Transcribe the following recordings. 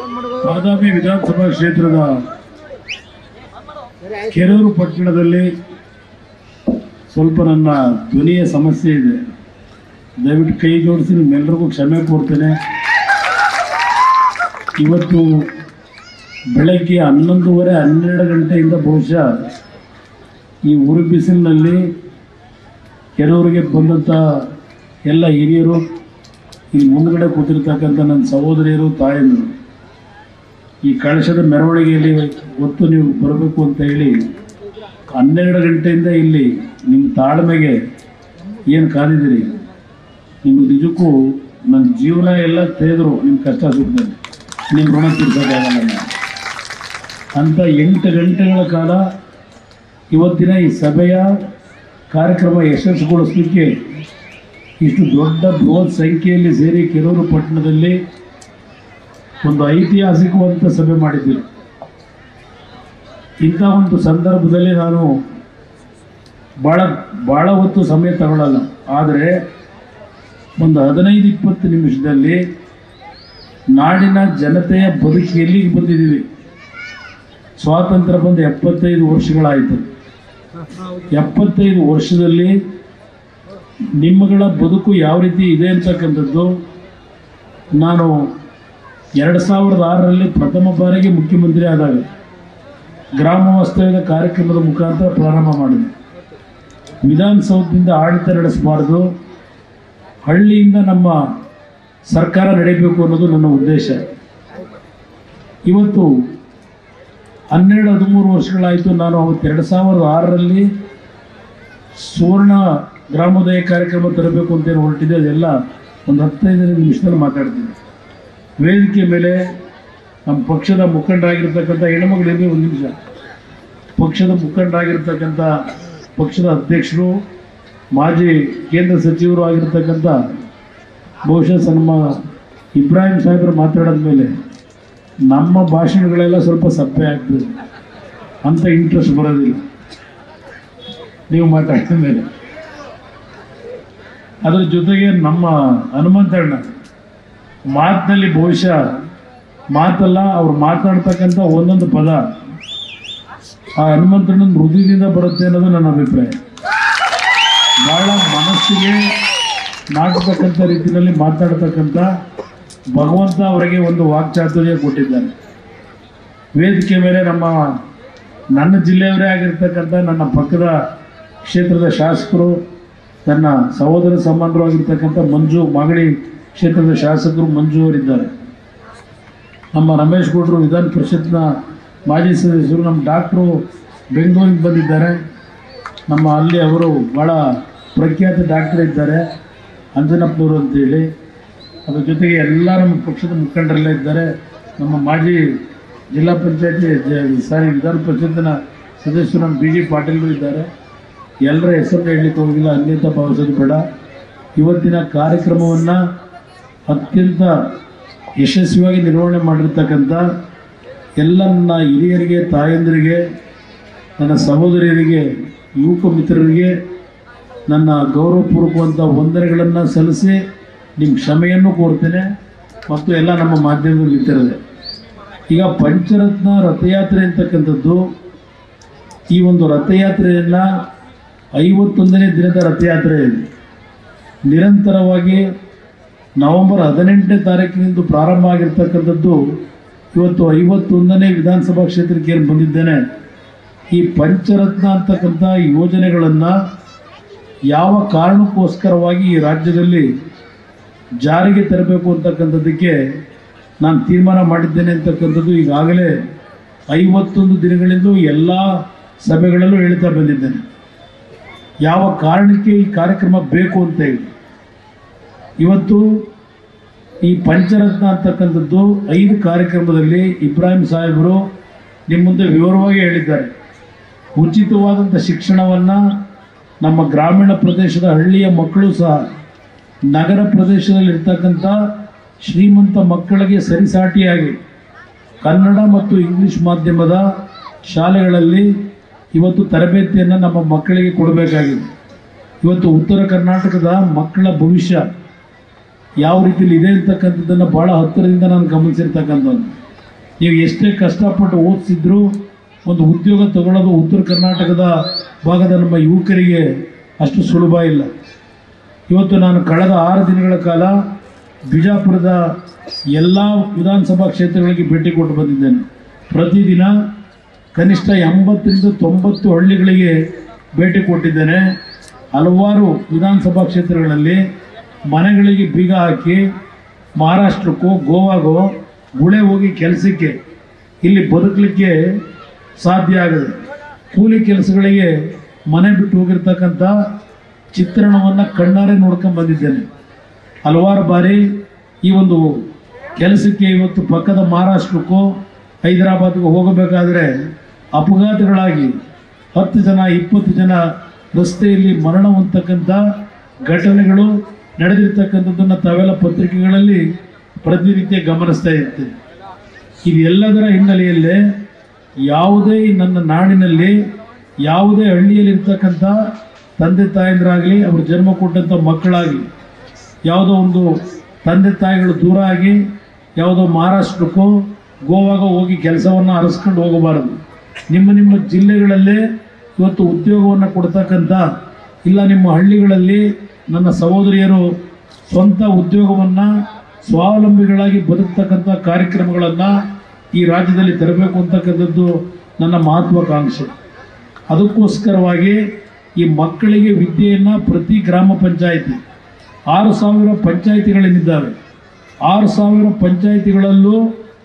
ಬಾದಾಮಿ ವಿಧಾನಸಭಾ ಕ್ಷೇತ್ರದ ಕೆರೂರು ಪಟ್ಟಣದಲ್ಲಿ ಸ್ವಲ್ಪ ನನ್ನ ಧ್ವನಿಯ ಸಮಸ್ಯೆ ಇದೆ ದಯವಿಟ್ಟು ಕೈ ಜೋಡಿಸಿ ನಿಮ್ಮೆಲ್ಲರಿಗೂ ಕ್ಷಮೆ ಕೋರ್ತೇನೆ ಇವತ್ತು ಬೆಳಗ್ಗೆ ಹನ್ನೊಂದುವರೆ ಹನ್ನೆರಡು ಗಂಟೆಯಿಂದ ಬಹುಶಃ ಈ ಉರು ಬಿಸಿಲಿನಲ್ಲಿ ಕೆರೂರಿಗೆ ಬಂದಂಥ ಎಲ್ಲ ಹಿರಿಯರು ಇಲ್ಲಿ ಮುಂದ್ಗಡೆ ಕೂತಿರ್ತಕ್ಕಂಥ ನನ್ನ ಸಹೋದರಿಯರು ತಾಯಂದರು ಈ ಕಳಶದ ಮೆರವಣಿಗೆಯಲ್ಲಿ ಹೊತ್ತು ನೀವು ಬರಬೇಕು ಅಂತ ಹೇಳಿ ಹನ್ನೆರಡು ಗಂಟೆಯಿಂದ ಇಲ್ಲಿ ನಿಮ್ಮ ತಾಳ್ಮೆಗೆ ಏನು ಕಾದಿದ್ದೀರಿ ನಿಮ್ಗೆ ನಿಜಕ್ಕೂ ನನ್ನ ಜೀವನ ಎಲ್ಲ ತೆಗೆದ್ರು ನಿಮ್ಮ ಕಷ್ಟ ಸುಖದಲ್ಲಿ ನಿಮ್ಮ ಋಣ ತೀರ್ಸೋಕ್ಕಾಗಲ್ಲ ನಾನು. ಅಂತ ಎಂಟು ಗಂಟೆಗಳ ಕಾಲ ಇವತ್ತಿನ ಈ ಸಭೆಯ ಕಾರ್ಯಕ್ರಮ ಯಶಸ್ಸುಗೊಳಿಸಲಿಕ್ಕೆ ಇಷ್ಟು ದೊಡ್ಡ ಬೃಹತ್ ಸಂಖ್ಯೆಯಲ್ಲಿ ಸೇರಿ ಕೆರೂರು ಪಟ್ಟಣದಲ್ಲಿ ಒಂದು ಐತಿಹಾಸಿಕವಂತ ಸಭೆ ಮಾಡಿದ್ದೀವಿ ಇಂಥ ಒಂದು ಸಂದರ್ಭದಲ್ಲಿ ನಾನು ಭಾಳ ಭಾಳ ಹೊತ್ತು ಸಮಯ ತಗೊಳ್ಳಲ್ಲ ಆದರೆ ಒಂದು ಹದಿನೈದು ಇಪ್ಪತ್ತು ನಿಮಿಷದಲ್ಲಿ ನಾಡಿನ ಜನತೆಯ ಬದುಕು ಎಲ್ಲಿಗೆ ಬಂದಿದ್ದೀವಿ ಸ್ವಾತಂತ್ರ್ಯ ಬಂದು ಎಪ್ಪತ್ತೈದು ವರ್ಷಗಳಾಯಿತು ಎಪ್ಪತ್ತೈದು ವರ್ಷದಲ್ಲಿ ನಿಮ್ಮಗಳ ಬದುಕು ಯಾವ ರೀತಿ ಇದೆ ಅಂತಕ್ಕಂಥದ್ದು ನಾನು ಎರಡು ಸಾವಿರದ ಆರರಲ್ಲಿ ಪ್ರಥಮ ಬಾರಿಗೆ ಮುಖ್ಯಮಂತ್ರಿ ಆದಾಗ ಗ್ರಾಮ ವಾಸ್ತವ್ಯದ ಕಾರ್ಯಕ್ರಮದ ಮುಖಾಂತರ ಪ್ರಾರಂಭ ಮಾಡಿದೆ ವಿಧಾನಸೌಧದಿಂದ ಆಡಳಿತ ನಡೆಸಬಾರ್ದು ಹಳ್ಳಿಯಿಂದ ನಮ್ಮ ಸರ್ಕಾರ ನಡೀಬೇಕು ಅನ್ನೋದು ನನ್ನ ಉದ್ದೇಶ ಇವತ್ತು ಹನ್ನೆರಡು ಹದಿಮೂರು ವರ್ಷಗಳಾಯಿತು ನಾನು ಅವತ್ತು ಎರಡು ಸಾವಿರದ ಆರರಲ್ಲಿ ಸುವರ್ಣ ಗ್ರಾಮೋದಯ ಕಾರ್ಯಕ್ರಮ ತರಬೇಕು ಅಂತೇನು ಹೊರಟಿದೆ ಅದೆಲ್ಲ ಒಂದು ಹತ್ತೈದು ನಿಮಿಷದಲ್ಲಿ ಮಾತಾಡ್ತೀನಿ ವೇದಿಕೆ ಮೇಲೆ ನಮ್ಮ ಪಕ್ಷದ ಮುಖಂಡರಾಗಿರ್ತಕ್ಕಂಥ ಹೆಣ್ಮಗಳಿರಲಿ ಒಂದು ನಿಮಿಷ ಪಕ್ಷದ ಮುಖಂಡರಾಗಿರ್ತಕ್ಕಂಥ ಪಕ್ಷದ ಅಧ್ಯಕ್ಷರು ಮಾಜಿ ಕೇಂದ್ರ ಸಚಿವರು ಆಗಿರ್ತಕ್ಕಂಥ ಬಹುಶಃ ನಮ್ಮ ಇಬ್ರಾಹಿಂ ಸಾಹೇಬರು ಮಾತಾಡಿದ ಮೇಲೆ ನಮ್ಮ ಭಾಷಣಗಳೆಲ್ಲ ಸ್ವಲ್ಪ ಸಪ್ಪೆ ಆಗ್ತದೆ ಅಂತ ಇಂಟ್ರೆಸ್ಟ್ ಬರೋದಿಲ್ಲ ನೀವು ಮಾತಾಡಿದ ಮೇಲೆ ಅದ್ರ ಜೊತೆಗೆ ನಮ್ಮ ಹನುಮಂತಣ್ಣ ಮಾತಿನಲ್ಲಿ ಬಹುಶಃ ಮಾತಲ್ಲ ಅವ್ರು ಮಾತಾಡ್ತಕ್ಕಂಥ ಒಂದೊಂದು ಪದ ಆ ಹನುಮಂತಣ್ಣನ ಹೃದಯದಿಂದ ಬರುತ್ತೆ ಅನ್ನೋದು ನನ್ನ ಅಭಿಪ್ರಾಯ ಬಹಳ ಮನಸ್ಸಿಗೆ ನಾಟತಕ್ಕಂಥ ರೀತಿಯಲ್ಲಿ ಮಾತಾಡ್ತಕ್ಕಂಥ ಭಗವಂತ ಅವರಿಗೆ ಒಂದು ವಾಕ್ಚಾತುರ್ಯ ಕೊಟ್ಟಿದ್ದಾನೆ ವೇದಿಕೆ ಮೇಲೆ ನಮ್ಮ ನನ್ನ ಜಿಲ್ಲೆಯವರೇ ಆಗಿರ್ತಕ್ಕಂಥ ನನ್ನ ಪಕ್ಕದ ಕ್ಷೇತ್ರದ ಶಾಸಕರು ನನ್ನ ಸಹೋದರ ಸಮಾನರು ಆಗಿರ್ತಕ್ಕಂಥ ಮಂಜು ಮಾಗಡಿ ಕ್ಷೇತ್ರದ ಶಾಸಕರು ಮಂಜು ಅವರಿದ್ದಾರೆ ನಮ್ಮ ರಮೇಶ್ ಗೌಡರು ವಿಧಾನ ಪರಿಷತ್ನ ಮಾಜಿ ಸದಸ್ಯರು ನಮ್ಮ ಡಾಕ್ಟ್ರು ಬೆಂಗಳೂರಿಗೆ ಬಂದಿದ್ದಾರೆ ನಮ್ಮ ಅಲ್ಲಿ ಅವರು ಭಾಳ ಪ್ರಖ್ಯಾತ ಡಾಕ್ಟರ್ ಇದ್ದಾರೆ ಅಂಜನಪ್ಪನವರು ಅಂತೇಳಿ ಅದ್ರ ಜೊತೆಗೆ ಎಲ್ಲ ನಮ್ಮ ಪಕ್ಷದ ಮುಖಂಡರೆಲ್ಲ ಇದ್ದಾರೆ ನಮ್ಮ ಮಾಜಿ ಜಿಲ್ಲಾ ಪಂಚಾಯತಿ ಸಾರಿ ವಿಧಾನ ಪರಿಷತ್ತಿನ ಸದಸ್ಯರು ನಮ್ಮ ಬಿ ಜಿ ಪಾಟೀಲರು ಇದ್ದಾರೆ ಎಲ್ಲರ ಹೆಸರನ್ನ ಹೇಳಲಿಕ್ಕೆ ಹೋಗಿಲ್ಲ ಅನ್ಯತಾ ಭಾವಿಸೋದು ಬೇಡ ಇವತ್ತಿನ ಕಾರ್ಯಕ್ರಮವನ್ನು ಅತ್ಯಂತ ಯಶಸ್ವಿಯಾಗಿ ನಿರ್ವಹಣೆ ಮಾಡಿರ್ತಕ್ಕಂಥ ಎಲ್ಲ ನನ್ನ ಹಿರಿಯರಿಗೆ ತಾಯಂದಿರಿಗೆ ನನ್ನ ಸಹೋದರಿಯರಿಗೆ ಯುವಕ ಮಿತ್ರರಿಗೆ ನನ್ನ ಗೌರವಪೂರ್ವಕವಂತ ವಂದನೆಗಳನ್ನು ಸಲ್ಲಿಸಿ ನಿಮ್ಮ ಕ್ಷಮೆಯನ್ನು ಕೋರ್ತೇನೆ ಮತ್ತು ಎಲ್ಲ ನಮ್ಮ ಮಾಧ್ಯಮದ ಮಿತ್ರರೇ ಈಗ ಪಂಚರತ್ನ ರಥಯಾತ್ರೆ ಅಂತಕ್ಕಂಥದ್ದು ಈ ಒಂದು ರಥಯಾತ್ರೆಯನ್ನು ಐವತ್ತೊಂದನೇ ದಿನದ ರಥಯಾತ್ರೆ ಇದೆ ನಿರಂತರವಾಗಿ ನವೆಂಬರ್ ಹದಿನೆಂಟನೇ ತಾರೀಕಿನಿಂದ ಪ್ರಾರಂಭ ಆಗಿರ್ತಕ್ಕಂಥದ್ದು ಇವತ್ತು ಐವತ್ತೊಂದನೇ ವಿಧಾನಸಭಾ ಕ್ಷೇತ್ರಕ್ಕೆ ಏನು ಬಂದಿದ್ದೇನೆ ಈ ಪಂಚರತ್ನ ಅಂತಕ್ಕಂಥ ಯೋಜನೆಗಳನ್ನು ಯಾವ ಕಾರಣಕ್ಕೋಸ್ಕರವಾಗಿ ಈ ರಾಜ್ಯದಲ್ಲಿ ಜಾರಿಗೆ ತರಬೇಕು ಅಂತಕ್ಕಂಥದ್ದಕ್ಕೆ ನಾನು ತೀರ್ಮಾನ ಮಾಡಿದ್ದೇನೆ ಅಂತಕ್ಕಂಥದ್ದು ಈಗಾಗಲೇ ಐವತ್ತೊಂದು ದಿನಗಳಿಂದ ಎಲ್ಲ ಸಭೆಗಳಲ್ಲೂ ಹೇಳ್ತಾ ಬಂದಿದ್ದೇನೆ ಯಾವ ಕಾರಣಕ್ಕೆ ಈ ಕಾರ್ಯಕ್ರಮ ಬೇಕು ಅಂತ ಹೇಳಿ ಇವತ್ತು ಈ ಪಂಚರತ್ನ ಅಂತಕ್ಕಂಥದ್ದು ಐದು ಕಾರ್ಯಕ್ರಮದಲ್ಲಿ ಇಬ್ರಾಹಿಂ ಸಾಹೇಬರು ನಿಮ್ಮ ಮುಂದೆ ವಿವರವಾಗಿ ಹೇಳಿದ್ದಾರೆ ಉಚಿತವಾದಂಥ ಶಿಕ್ಷಣವನ್ನು ನಮ್ಮ ಗ್ರಾಮೀಣ ಪ್ರದೇಶದ ಹಳ್ಳಿಯ ಮಕ್ಕಳು ಸಹ ನಗರ ಪ್ರದೇಶದಲ್ಲಿರ್ತಕ್ಕಂಥ ಶ್ರೀಮಂತ ಮಕ್ಕಳಿಗೆ ಸರಿಸಾಟಿಯಾಗಿ ಕನ್ನಡ ಮತ್ತು ಇಂಗ್ಲಿಷ್ ಮಾಧ್ಯಮದ ಶಾಲೆಗಳಲ್ಲಿ ಇವತ್ತು ತರಬೇತಿಯನ್ನು ನಮ್ಮ ಮಕ್ಕಳಿಗೆ ಕೊಡಬೇಕಾಗಿದೆ ಇವತ್ತು ಉತ್ತರ ಕರ್ನಾಟಕದ ಮಕ್ಕಳ ಭವಿಷ್ಯ ಯಾವ ರೀತಿಯಲ್ಲಿ ಇದೆ ಅಂತಕ್ಕಂಥದ್ದನ್ನು ಭಾಳ ಹತ್ತಿರದಿಂದ ನಾನು ಗಮನಿಸಿರ್ತಕ್ಕಂಥದ್ದು ನೀವು ಎಷ್ಟೇ ಕಷ್ಟಪಟ್ಟು ಓದಿಸಿದ್ರು ಒಂದು ಉದ್ಯೋಗ ತಗೊಳ್ಳೋದು ಉತ್ತರ ಕರ್ನಾಟಕದ ಭಾಗದ ನಮ್ಮ ಯುವಕರಿಗೆ ಅಷ್ಟು ಸುಲಭ ಇಲ್ಲ ಇವತ್ತು ನಾನು ಕಳೆದ ಆರು ದಿನಗಳ ಕಾಲ ಬಿಜಾಪುರದ ಎಲ್ಲ ವಿಧಾನಸಭಾ ಕ್ಷೇತ್ರಗಳಿಗೆ ಭೇಟಿ ಕೊಟ್ಟು ಬಂದಿದ್ದೇನೆ ಪ್ರತಿದಿನ ಕನಿಷ್ಠ ಎಂಬತ್ತರಿಂದ ತೊಂಬತ್ತು ಹಳ್ಳಿಗಳಿಗೆ ಭೇಟಿ ಕೊಟ್ಟಿದ್ದೇನೆ ಹಲವಾರು ವಿಧಾನಸಭಾ ಕ್ಷೇತ್ರಗಳಲ್ಲಿ ಮನೆಗಳಿಗೆ ಬೀಗ ಹಾಕಿ ಮಹಾರಾಷ್ಟ್ರಕ್ಕೋ ಗೋವಾಗೋ ಗುಳೆ ಹೋಗಿ ಕೆಲಸಕ್ಕೆ ಇಲ್ಲಿ ಬದುಕಲಿಕ್ಕೆ ಸಾಧ್ಯ ಆಗದೆ ಕೂಲಿ ಕೆಲಸಗಳಿಗೆ ಮನೆ ಬಿಟ್ಟು ಹೋಗಿರ್ತಕ್ಕಂಥ ಚಿತ್ರಣವನ್ನು ಕಣ್ಣಾರೆ ನೋಡ್ಕೊಂಡು ಬಂದಿದ್ದೇನೆ ಹಲವಾರು ಬಾರಿ ಈ ಒಂದು ಕೆಲಸಕ್ಕೆ ಇವತ್ತು ಪಕ್ಕದ ಮಹಾರಾಷ್ಟ್ರಕ್ಕೋ ಹೈದರಾಬಾದ್ಗೂ ಹೋಗಬೇಕಾದ್ರೆ ಅಪಘಾತಗಳಾಗಿ ಹತ್ತು ಜನ ಇಪ್ಪತ್ತು ಜನ ರಸ್ತೆಯಲ್ಲಿ ಮರಣ ಹೊಂದತಕ್ಕಂಥ ಘಟನೆಗಳು ನಡೆದಿರ್ತಕ್ಕಂಥದ್ದನ್ನು ತಾವೆಲ್ಲ ಪತ್ರಿಕೆಗಳಲ್ಲಿ ಪ್ರತಿನಿತ್ಯ ಗಮನಿಸ್ತಾ ಇರ್ತೀವಿ ಇದೆಲ್ಲದರ ಹಿನ್ನೆಲೆಯಲ್ಲೇ ಯಾವುದೇ ಈ ನನ್ನ ನಾಡಿನಲ್ಲಿ ಯಾವುದೇ ಹಳ್ಳಿಯಲ್ಲಿರ್ತಕ್ಕಂಥ ತಂದೆ ತಾಯಂದಿರಾಗಲಿ ಅವರು ಜನ್ಮ ಕೊಟ್ಟಂಥ ಮಕ್ಕಳಾಗಲಿ ಯಾವುದೋ ಒಂದು ತಂದೆ ತಾಯಿಗಳು ದೂರ ಆಗಿ ಯಾವುದೋ ಮಹಾರಾಷ್ಟ್ರಕ್ಕೋ ಗೋವಾಗೋ ಹೋಗಿ ಕೆಲಸವನ್ನು ಅರಸ್ಕೊಂಡು ಹೋಗಬಾರದು ನಿಮ್ಮ ನಿಮ್ಮ ಜಿಲ್ಲೆಗಳಲ್ಲೇ ಇವತ್ತು ಉದ್ಯೋಗವನ್ನು ಕೊಡ್ತಕ್ಕಂಥ ಇಲ್ಲ ನಿಮ್ಮ ಹಳ್ಳಿಗಳಲ್ಲಿ ನನ್ನ ಸಹೋದರಿಯರು ಸ್ವಂತ ಉದ್ಯೋಗವನ್ನು ಸ್ವಾವಲಂಬಿಗಳಾಗಿ ಬದುಕ್ತಕ್ಕಂಥ ಕಾರ್ಯಕ್ರಮಗಳನ್ನು ಈ ರಾಜ್ಯದಲ್ಲಿ ತರಬೇಕು ಅಂತಕ್ಕಂಥದ್ದು ನನ್ನ ಮಹತ್ವಾಕಾಂಕ್ಷೆ ಅದಕ್ಕೋಸ್ಕರವಾಗಿ ಈ ಮಕ್ಕಳಿಗೆ ವಿದ್ಯೆಯನ್ನು ಪ್ರತಿ ಗ್ರಾಮ ಪಂಚಾಯಿತಿ ಆರು ಸಾವಿರ ಪಂಚಾಯಿತಿಗಳೇನಿದ್ದಾವೆ ಆರು ಸಾವಿರ ಪಂಚಾಯಿತಿಗಳಲ್ಲೂ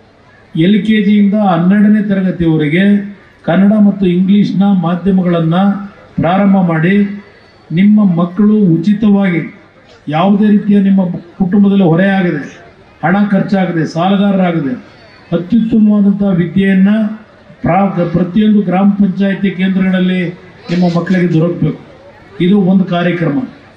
ಎಲ್ ಕೆ ಜಿಯಿಂದ ಹನ್ನೆರಡನೇ ತರಗತಿಯವರೆಗೆ ಕನ್ನಡ ಮತ್ತು ಇಂಗ್ಲೀಷ್ನ ಮಾಧ್ಯಮಗಳನ್ನು ಪ್ರಾರಂಭ ಮಾಡಿ ನಿಮ್ಮ ಮಕ್ಕಳು ಉಚಿತವಾಗಿ ಯಾವುದೇ ರೀತಿಯ ನಿಮ್ಮ ಕುಟುಂಬದಲ್ಲಿ ಹೊರೆಯಾಗದೆ ಹಣ ಖರ್ಚಾಗದೆ ಸಾಲಗಾರರಾಗದೆ ಅತ್ಯುತ್ತಮವಾದಂಥ ವಿದ್ಯೆಯನ್ನು ಪ್ರಾ ಪ್ರತಿಯೊಂದು ಗ್ರಾಮ ಪಂಚಾಯಿತಿ ಕೇಂದ್ರಗಳಲ್ಲಿ ನಿಮ್ಮ ಮಕ್ಕಳಿಗೆ ದೊರಕಬೇಕು ಇದು ಒಂದು ಕಾರ್ಯಕ್ರಮ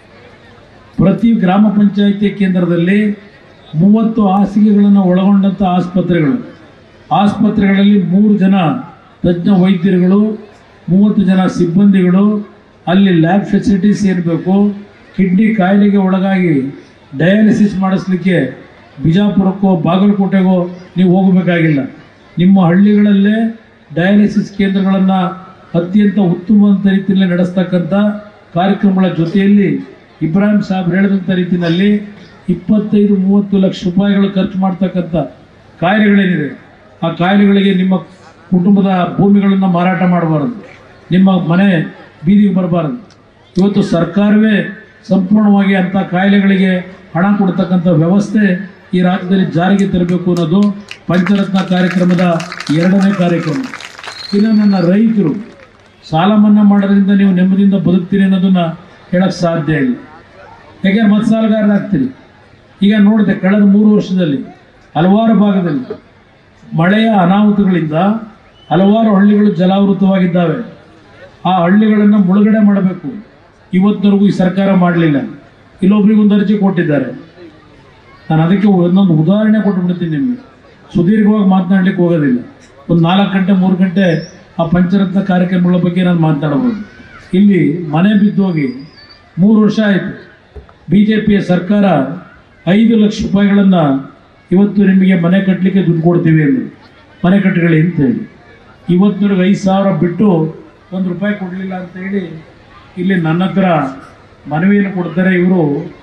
ಪ್ರತಿ ಗ್ರಾಮ ಪಂಚಾಯಿತಿ ಕೇಂದ್ರದಲ್ಲಿ ಮೂವತ್ತು ಹಾಸಿಗೆಗಳನ್ನು ಒಳಗೊಂಡಂಥ ಆಸ್ಪತ್ರೆಗಳು ಆಸ್ಪತ್ರೆಗಳಲ್ಲಿ ಮೂರು ಜನ ತಜ್ಞ ವೈದ್ಯರುಗಳು ಮೂವತ್ತು ಜನ ಸಿಬ್ಬಂದಿಗಳು ಅಲ್ಲಿ ಲ್ಯಾಬ್ ಫೆಸಿಲಿಟೀಸ್ ಇರಬೇಕು ಕಿಡ್ನಿ ಕಾಯಿಲೆಗೆ ಒಳಗಾಗಿ ಡಯಾಲಿಸಿಸ್ ಮಾಡಿಸ್ಲಿಕ್ಕೆ ಬಿಜಾಪುರಕ್ಕೋ ಬಾಗಲಕೋಟೆಗೋ ನೀವು ಹೋಗಬೇಕಾಗಿಲ್ಲ ನಿಮ್ಮ ಹಳ್ಳಿಗಳಲ್ಲೇ ಡಯಾಲಿಸಿಸ್ ಕೇಂದ್ರಗಳನ್ನು ಅತ್ಯಂತ ಉತ್ತಮವಾದ ರೀತಿಯಲ್ಲಿ ನಡೆಸ್ತಕ್ಕಂಥ ಕಾರ್ಯಕ್ರಮಗಳ ಜೊತೆಯಲ್ಲಿ ಇಬ್ರಾಹಿಂ ಸಾಹೇಬ್ ಹೇಳಿದಂಥ ರೀತಿಯಲ್ಲಿ ಇಪ್ಪತ್ತೈದು ಮೂವತ್ತು ಲಕ್ಷ ರೂಪಾಯಿಗಳು ಖರ್ಚು ಮಾಡ್ತಕ್ಕಂಥ ಕಾಯಿಲೆಗಳೇನಿದೆ ಆ ಕಾಯಿಲೆಗಳಿಗೆ ನಿಮ್ಮ ಕುಟುಂಬದ ಭೂಮಿಗಳನ್ನು ಮಾರಾಟ ಮಾಡಬಾರದು ನಿಮ್ಮ ಮನೆ ಬೀದಿಗೆ ಬರಬಾರದು ಇವತ್ತು ಸರ್ಕಾರವೇ ಸಂಪೂರ್ಣವಾಗಿ ಅಂಥ ಕಾಯಿಲೆಗಳಿಗೆ ಹಣ ಕೊಡ್ತಕ್ಕಂಥ ವ್ಯವಸ್ಥೆ ಈ ರಾಜ್ಯದಲ್ಲಿ ಜಾರಿಗೆ ತರಬೇಕು ಅನ್ನೋದು ಪಂಚರತ್ನ ಕಾರ್ಯಕ್ರಮದ ಎರಡನೇ ಕಾರ್ಯಕ್ರಮ ಇನ್ನು ನನ್ನ ರೈತರು ಸಾಲ ಮನ್ನಾ ಮಾಡೋದ್ರಿಂದ ನೀವು ನೆಮ್ಮದಿಯಿಂದ ಬದುಕ್ತೀರಿ ಅನ್ನೋದನ್ನು ಹೇಳಕ್ಕೆ ಸಾಧ್ಯ ಇಲ್ಲ ಯಾಕೆಂದ್ರೆ ಮತ್ತೆ ಸಾಲಗಾರರಾಗ್ತೀರಿ ಈಗ ನೋಡಿದೆ ಕಳೆದ ಮೂರು ವರ್ಷದಲ್ಲಿ ಹಲವಾರು ಭಾಗದಲ್ಲಿ ಮಳೆಯ ಅನಾಹುತಗಳಿಂದ ಹಲವಾರು ಹಳ್ಳಿಗಳು ಜಲಾವೃತವಾಗಿದ್ದಾವೆ ಆ ಹಳ್ಳಿಗಳನ್ನು ಮುಳುಗಡೆ ಮಾಡಬೇಕು ಇವತ್ತವರೆಗೂ ಈ ಸರ್ಕಾರ ಮಾಡಲಿಲ್ಲ ಇಲ್ಲೊಬ್ರಿಗೊಂದು ಅರ್ಜಿ ಕೊಟ್ಟಿದ್ದಾರೆ ನಾನು ಅದಕ್ಕೆ ಒಂದೊಂದು ಉದಾಹರಣೆ ಕೊಟ್ಬಿಡ್ತೀನಿ ನಿಮಗೆ ಸುದೀರ್ಘವಾಗಿ ಮಾತನಾಡ್ಲಿಕ್ಕೆ ಹೋಗೋದಿಲ್ಲ ಒಂದು ನಾಲ್ಕು ಗಂಟೆ ಮೂರು ಗಂಟೆ ಆ ಪಂಚರತ್ನ ಕಾರ್ಯಕ್ರಮಗಳ ಬಗ್ಗೆ ನಾನು ಮಾತನಾಡಬಹುದು ಇಲ್ಲಿ ಮನೆ ಬಿದ್ದೋಗಿ ಮೂರು ವರ್ಷ ಆಯಿತು ಬಿ ಜೆ ಪಿಯ ಸರ್ಕಾರ ಐದು ಲಕ್ಷ ರೂಪಾಯಿಗಳನ್ನು ಇವತ್ತು ನಿಮಗೆ ಮನೆ ಕಟ್ಟಲಿಕ್ಕೆ ದುಡ್ಡು ಕೊಡ್ತೀವಿ ಅಂದರು ಮನೆ ಕಟ್ಟುಗಳಿ ಅಂತೇಳಿ ಇವತ್ತಿನವರೆಗೆ ಐದು ಸಾವಿರ ಬಿಟ್ಟು ಒಂದು ರೂಪಾಯಿ ಕೊಡಲಿಲ್ಲ ಅಂತೇಳಿ ಇಲ್ಲಿ ನನ್ನ ಹತ್ರ ಮನವಿಯನ್ನು ಕೊಡ್ತಾರೆ ಇವರು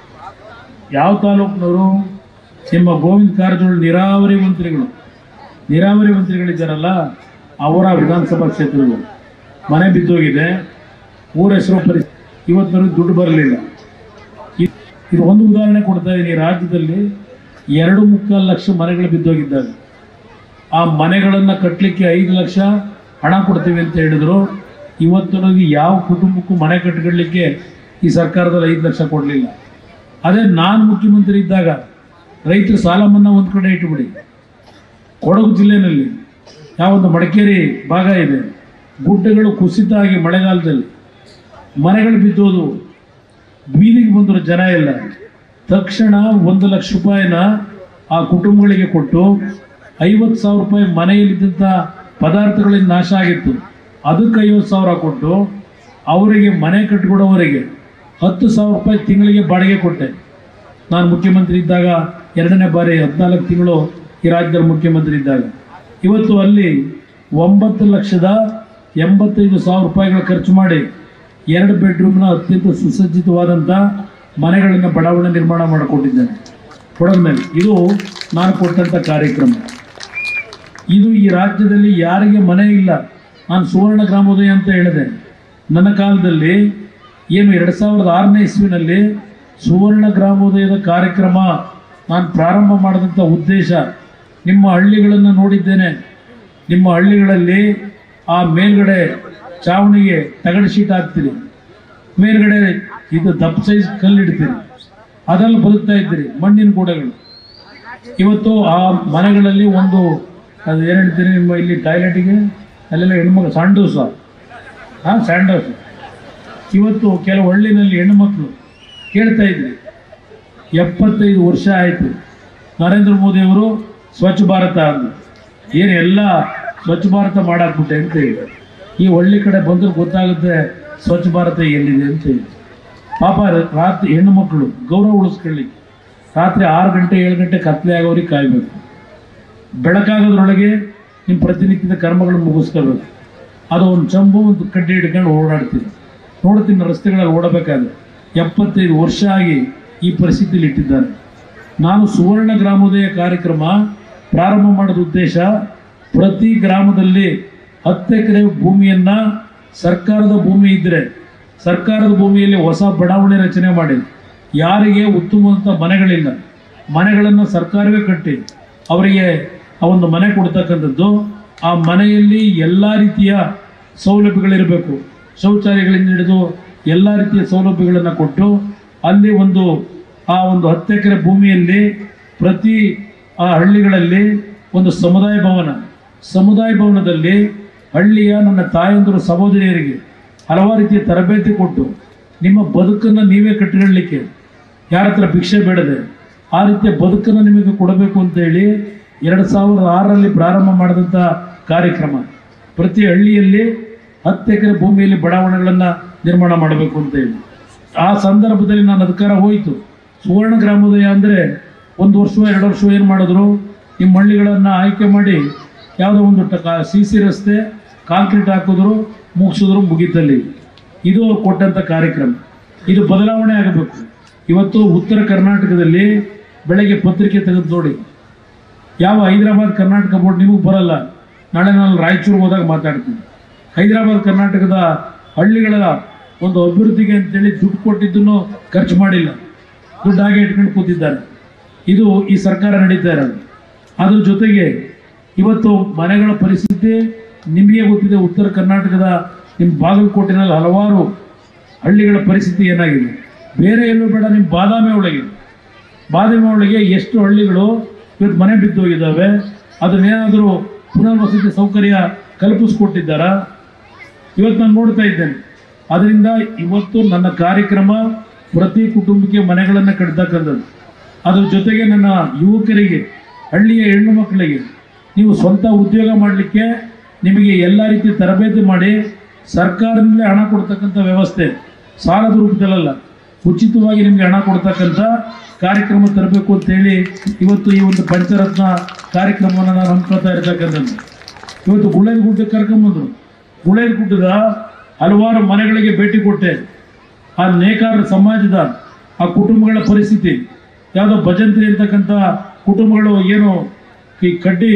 ಯಾವ ತಾಲೂಕಿನವರು ನಿಮ್ಮ ಗೋವಿಂದ ಕಾರಜೋಳ ನೀರಾವರಿ ಮಂತ್ರಿಗಳು ನೀರಾವರಿ ಮಂತ್ರಿಗಳಿದ್ದಾರಲ್ಲ ಅವರ ವಿಧಾನಸಭಾ ಕ್ಷೇತ್ರಗಳು ಮನೆ ಬಿದ್ದೋಗಿದೆ ಊರ ಹೆಸರು ಪರಿ ಇವತ್ತಿನವರೆಗೆ ದುಡ್ಡು ಬರಲಿಲ್ಲ ಇ- ಇದು ಒಂದು ಉದಾಹರಣೆ ಕೊಡ್ತಾ ಇದ್ದೀನಿ ರಾಜ್ಯದಲ್ಲಿ ಎರಡು ಮುಕ್ಕಾಲು ಲಕ್ಷ ಮನೆಗಳು ಬಿದ್ದೋಗಿದ್ದಾವೆ ಆ ಮನೆಗಳನ್ನು ಕಟ್ಟಲಿಕ್ಕೆ ಐದು ಲಕ್ಷ ಹಣ ಕೊಡ್ತೀವಿ ಅಂತ ಹೇಳಿದ್ರು ಇವತ್ತಿನವರೆಗೆ ಯಾವ ಕುಟುಂಬಕ್ಕೂ ಮನೆ ಕಟ್ಕೊಳ್ಳಿಕ್ಕೆ ಈ ಸರ್ಕಾರದಲ್ಲಿ ಐದು ಲಕ್ಷ ಕೊಡಲಿಲ್ಲ ಅದೇ ನಾನು ಮುಖ್ಯಮಂತ್ರಿ ಇದ್ದಾಗ ರೈತರು ಸಾಲ ಮನ್ನಾ ಒಂದು ಕಡೆ ಇಟ್ಟುಬಿಡಿ ಕೊಡಗು ಜಿಲ್ಲೆಯಲ್ಲಿ ಯಾವೊಂದು ಮಡಿಕೇರಿ ಭಾಗ ಇದೆ ಗುಡ್ಡಗಳು ಕುಸಿತ ಆಗಿ ಮಳೆಗಾಲದಲ್ಲಿ ಮನೆಗಳು ಬಿದ್ದೋದು ಬೀದಿಗೆ ಬಂದರು ಜನ ಇಲ್ಲ ತಕ್ಷಣ ಒಂದು ಲಕ್ಷ ರೂಪಾಯಿನ ಆ ಕುಟುಂಬಗಳಿಗೆ ಕೊಟ್ಟು ಐವತ್ತು ಸಾವಿರ ರೂಪಾಯಿ ಮನೆಯಲ್ಲಿದ್ದಂಥ ಪದಾರ್ಥಗಳಿಂದ ನಾಶ ಆಗಿತ್ತು ಅದಕ್ಕೆ ಐವತ್ತು ಸಾವಿರ ಕೊಟ್ಟು ಅವರಿಗೆ ಮನೆ ಕಟ್ಕೊಡೋವರೆಗೆ ಹತ್ತು ಸಾವಿರ ರೂಪಾಯಿ ತಿಂಗಳಿಗೆ ಬಾಡಿಗೆ ಕೊಟ್ಟೆ ನಾನು ಮುಖ್ಯಮಂತ್ರಿ ಇದ್ದಾಗ ಎರಡನೇ ಬಾರಿ ಹದಿನಾಲ್ಕು ತಿಂಗಳು ಈ ರಾಜ್ಯದಲ್ಲಿ ಮುಖ್ಯಮಂತ್ರಿ ಇದ್ದಾಗ ಇವತ್ತು ಅಲ್ಲಿ ಒಂಬತ್ತು ಲಕ್ಷದ ಎಂಬತ್ತೈದು ಸಾವಿರ ರೂಪಾಯಿಗಳ ಖರ್ಚು ಮಾಡಿ ಎರಡು ಬೆಡ್ರೂಮ್ನ ಅತ್ಯಂತ ಸುಸಜ್ಜಿತವಾದಂಥ ಮನೆಗಳನ್ನು ಬಡಾವಣೆ ನಿರ್ಮಾಣ ಮಾಡಿಕೊಟ್ಟಿದ್ದೇನೆ ಕೊಡಗಿನಲ್ಲಿ ಇದು ನಾನು ಕೊಟ್ಟಂಥ ಕಾರ್ಯಕ್ರಮ ಇದು ಈ ರಾಜ್ಯದಲ್ಲಿ ಯಾರಿಗೆ ಮನೆ ಇಲ್ಲ ನಾನು ಸುವರ್ಣ ಗ್ರಾಮೋದಯ ಅಂತ ಹೇಳಿದೆ ನನ್ನ ಕಾಲದಲ್ಲಿ ಏನು ಎರಡು ಸಾವಿರದ ಆರನೇ ಇಸ್ವಿನಲ್ಲಿ ಸುವರ್ಣ ಗ್ರಾಮೋದಯದ ಕಾರ್ಯಕ್ರಮ ನಾನು ಪ್ರಾರಂಭ ಮಾಡಿದಂಥ ಉದ್ದೇಶ ನಿಮ್ಮ ಹಳ್ಳಿಗಳನ್ನು ನೋಡಿದ್ದೇನೆ ನಿಮ್ಮ ಹಳ್ಳಿಗಳಲ್ಲಿ ಆ ಮೇಲ್ಗಡೆ ಚಾವಣಿಗೆ ತಗಡು ಶೀಟ್ ಹಾಕ್ತೀರಿ ಮೇಲ್ಗಡೆ ಇದು ದಪ್ಪ ಸೈಜ್ ಕಲ್ಲಿಡ್ತೀರಿ ಅದರಲ್ಲಿ ಬದುಕ್ತಾ ಇದ್ದೀರಿ ಮಣ್ಣಿನ ಗೋಡೆಗಳು ಇವತ್ತು ಆ ಮನೆಗಳಲ್ಲಿ ಒಂದು ಅದು ಏನು ಹೇಳ್ತೀರಿ ನಿಮ್ಮ ಇಲ್ಲಿ ಟಾಯ್ಲೆಟಿಗೆ ಅಲ್ಲೆಲ್ಲ ಹೆಣ್ಮಕ್ಳು ಸ್ಯಾಂಡೋಸ ಹಾಂ ಸ್ಯಾಂಡೋಸ್ ಇವತ್ತು ಕೆಲವು ಹಳ್ಳಿನಲ್ಲಿ ಹೆಣ್ಣುಮಕ್ಳು ಕೇಳ್ತಾ ಇದ್ರಿ ಎಪ್ಪತ್ತೈದು ವರ್ಷ ಆಯಿತು ನರೇಂದ್ರ ಮೋದಿಯವರು ಸ್ವಚ್ಛ ಭಾರತ ಅಂದ್ರು ಏನು ಎಲ್ಲ ಸ್ವಚ್ಛ ಭಾರತ ಮಾಡಾಕ್ಬಿಟ್ಟೆ ಅಂತ ಹೇಳಿ ಈ ಹಳ್ಳಿ ಕಡೆ ಬಂದ್ರೆ ಗೊತ್ತಾಗುತ್ತೆ ಸ್ವಚ್ಛ ಭಾರತ ಎಲ್ಲಿದೆ ಅಂತ ಹೇಳಿ ಪಾಪ ರಾತ್ರಿ ಹೆಣ್ಣು ಮಕ್ಕಳು ಗೌರವ ಉಳಿಸ್ಕೊಳ್ಳಿಕ್ಕೆ ರಾತ್ರಿ ಆರು ಗಂಟೆ ಏಳು ಗಂಟೆ ಕತ್ಲೆ ಆಗೋರಿಗೆ ಕಾಯಬೇಕು ಬೆಳಕಾಗೋದ್ರೊಳಗೆ ನಿಮ್ಮ ಪ್ರತಿನಿತ್ಯದ ಕರ್ಮಗಳನ್ನು ಮುಗಿಸ್ಕೋಬೇಕು ಅದು ಒಂದು ಚಂಬು ಒಂದು ಕಡ್ಡಿ ಹಿಡ್ಕೊಂಡು ಓಡಾಡ್ತೀನಿ ನೋಡ್ತೀನಿ ರಸ್ತೆಗಳಲ್ಲಿ ಓಡಬೇಕಾದ್ರೆ ಎಪ್ಪತ್ತೈದು ವರ್ಷ ಆಗಿ ಈ ಪರಿಸ್ಥಿತಿಯಲ್ಲಿ ಇಟ್ಟಿದ್ದಾರೆ ನಾನು ಸುವರ್ಣ ಗ್ರಾಮೋದಯ ಕಾರ್ಯಕ್ರಮ ಪ್ರಾರಂಭ ಮಾಡೋದ ಉದ್ದೇಶ ಪ್ರತಿ ಗ್ರಾಮದಲ್ಲಿ ಹತ್ತು ಎಕರೆ ಭೂಮಿಯನ್ನು ಸರ್ಕಾರದ ಭೂಮಿ ಇದ್ದರೆ ಸರ್ಕಾರದ ಭೂಮಿಯಲ್ಲಿ ಹೊಸ ಬಡಾವಣೆ ರಚನೆ ಮಾಡಿ ಯಾರಿಗೆ ಉತ್ತಮವಾದಂಥ ಮನೆಗಳಿಲ್ಲ ಮನೆಗಳನ್ನು ಸರ್ಕಾರವೇ ಕಟ್ಟಿ ಅವರಿಗೆ ಆ ಒಂದು ಮನೆ ಕೊಡ್ತಕ್ಕಂಥದ್ದು ಆ ಮನೆಯಲ್ಲಿ ಎಲ್ಲ ರೀತಿಯ ಸೌಲಭ್ಯಗಳಿರಬೇಕು ಶೌಚಾಲಯಗಳಿಂದ ಹಿಡಿದು ಎಲ್ಲ ರೀತಿಯ ಸೌಲಭ್ಯಗಳನ್ನು ಕೊಟ್ಟು ಅಲ್ಲಿ ಒಂದು ಆ ಒಂದು ಹತ್ತು ಎಕರೆ ಭೂಮಿಯಲ್ಲಿ ಪ್ರತಿ ಆ ಹಳ್ಳಿಗಳಲ್ಲಿ ಒಂದು ಸಮುದಾಯ ಭವನ ಸಮುದಾಯ ಭವನದಲ್ಲಿ ಹಳ್ಳಿಯ ನನ್ನ ತಾಯಂದಿರು ಸಹೋದರಿಯರಿಗೆ ಹಲವಾರು ರೀತಿಯ ತರಬೇತಿ ಕೊಟ್ಟು ನಿಮ್ಮ ಬದುಕನ್ನು ನೀವೇ ಕಟ್ಟಿಕೊಳ್ಳಲಿಕ್ಕೆ ಯಾರ ಹತ್ರ ಭಿಕ್ಷೆ ಬೇಡದೆ ಆ ರೀತಿಯ ಬದುಕನ್ನು ನಿಮಗೆ ಕೊಡಬೇಕು ಅಂತ ಹೇಳಿ ಎರಡು ಸಾವಿರದ ಆರರಲ್ಲಿ ಪ್ರಾರಂಭ ಮಾಡಿದಂಥ ಕಾರ್ಯಕ್ರಮ ಪ್ರತಿ ಹಳ್ಳಿಯಲ್ಲಿ ಹತ್ತು ಎಕರೆ ಭೂಮಿಯಲ್ಲಿ ಬಡಾವಣೆಗಳನ್ನು ನಿರ್ಮಾಣ ಮಾಡಬೇಕು ಅಂತ ಹೇಳಿ ಆ ಸಂದರ್ಭದಲ್ಲಿ ನಾನು ಅಧಿಕಾರ ಹೋಯಿತು ಸುವರ್ಣ ಗ್ರಾಮೋದಯ ಅಂದರೆ ಒಂದು ವರ್ಷ ಎರಡು ವರ್ಷ ಏನು ಮಾಡಿದ್ರು ನಿಮ್ಮ ಹಳ್ಳಿಗಳನ್ನು ಆಯ್ಕೆ ಮಾಡಿ ಯಾವುದೋ ಒಂದು ಸಿ ಸಿ ರಸ್ತೆ ಕಾಂಕ್ರೀಟ್ ಹಾಕಿದ್ರು ಮುಗಿಸಿದ್ರು ಮುಗೀತಲ್ಲಿ ಇದು ಅವ್ರು ಕೊಟ್ಟಂಥ ಕಾರ್ಯಕ್ರಮ ಇದು ಬದಲಾವಣೆ ಆಗಬೇಕು ಇವತ್ತು ಉತ್ತರ ಕರ್ನಾಟಕದಲ್ಲಿ ಬೆಳಗ್ಗೆ ಪತ್ರಿಕೆ ತೆಗೆದು ನೋಡಿ ಯಾವ ಹೈದರಾಬಾದ್ ಕರ್ನಾಟಕ ಬೋರ್ಡ್ ನಿಮಗೆ ಬರಲ್ಲ ನಾಳೆ ನಾನು ರಾಯಚೂರು ಹೋದಾಗ ಮಾತಾಡ್ತೀನಿ ಹೈದರಾಬಾದ್ ಕರ್ನಾಟಕದ ಹಳ್ಳಿಗಳ ಒಂದು ಅಭಿವೃದ್ಧಿಗೆ ಅಂತೇಳಿ ದುಡ್ಡು ಕೊಟ್ಟಿದ್ದನ್ನು ಖರ್ಚು ಮಾಡಿಲ್ಲ ದುಡ್ಡು ಹಾಗೆ ಇಟ್ಕೊಂಡು ಕೂತಿದ್ದಾರೆ ಇದು ಈ ಸರ್ಕಾರ ನಡೀತಾ ಇರೋದು ಅದ್ರ ಜೊತೆಗೆ ಇವತ್ತು ಮನೆಗಳ ಪರಿಸ್ಥಿತಿ ನಿಮಗೆ ಗೊತ್ತಿದೆ ಉತ್ತರ ಕರ್ನಾಟಕದ ನಿಮ್ಮ ಬಾಗಲಕೋಟೆನಲ್ಲಿ ಹಲವಾರು ಹಳ್ಳಿಗಳ ಪರಿಸ್ಥಿತಿ ಏನಾಗಿದೆ ಬೇರೆ ಎಲ್ಲೂ ಬೇಡ ನಿಮ್ಮ ಬಾದಾಮಿ ಒಳಗೆ ಬಾದಾಮಿ ಒಳಗೆ ಎಷ್ಟು ಹಳ್ಳಿಗಳು ಇವತ್ತು ಮನೆ ಬಿದ್ದೋಗಿದ್ದಾವೆ ಅದನ್ನೇನಾದರೂ ಪುನರ್ವಸತಿ ಸೌಕರ್ಯ ಕಲ್ಪಿಸ್ಕೊಟ್ಟಿದ್ದಾರಾ ಇವತ್ತು ನಾನು ನೋಡ್ತಾ ಇದ್ದೇನೆ ಅದರಿಂದ ಇವತ್ತು ನನ್ನ ಕಾರ್ಯಕ್ರಮ ಪ್ರತಿ ಕುಟುಂಬಕ್ಕೆ ಮನೆಗಳನ್ನು ಕಟ್ತಕ್ಕಂಥದ್ದು ಅದ್ರ ಜೊತೆಗೆ ನನ್ನ ಯುವಕರಿಗೆ ಹಳ್ಳಿಯ ಹೆಣ್ಣು ಮಕ್ಕಳಿಗೆ ನೀವು ಸ್ವಂತ ಉದ್ಯೋಗ ಮಾಡಲಿಕ್ಕೆ ನಿಮಗೆ ಎಲ್ಲ ರೀತಿ ತರಬೇತಿ ಮಾಡಿ ಸರ್ಕಾರದಿಂದಲೇ ಹಣ ಕೊಡ್ತಕ್ಕಂಥ ವ್ಯವಸ್ಥೆ ಸಾಲದ ರೂಪದಲ್ಲಲ್ಲ ಉಚಿತವಾಗಿ ನಿಮಗೆ ಹಣ ಕೊಡ್ತಕ್ಕಂಥ ಕಾರ್ಯಕ್ರಮ ತರಬೇಕು ಅಂತೇಳಿ ಇವತ್ತು ಈ ಒಂದು ಪಂಚರತ್ನ ಕಾರ್ಯಕ್ರಮವನ್ನು ನಾನು ಹಮ್ಮಿಕೊಳ್ತಾ ಇರ್ತಕ್ಕಂಥದ್ದು ಇವತ್ತು ಗುಳೇದ ಗುಡ್ಡಕ್ಕೆ ಕರ್ಕೊಂಬಂದರು ಗುಳೇದ ಗುಡ್ಡದ ಹಲವಾರು ಮನೆಗಳಿಗೆ ಭೇಟಿ ಕೊಟ್ಟೆ ಆ ನೇಕಾರ ಸಮಾಜದ ಆ ಕುಟುಂಬಗಳ ಪರಿಸ್ಥಿತಿ ಯಾವುದೋ ಭಜಂತ್ರಿ ಅಂತಕ್ಕಂಥ ಕುಟುಂಬಗಳು ಏನು ಈ ಕಡ್ಡಿ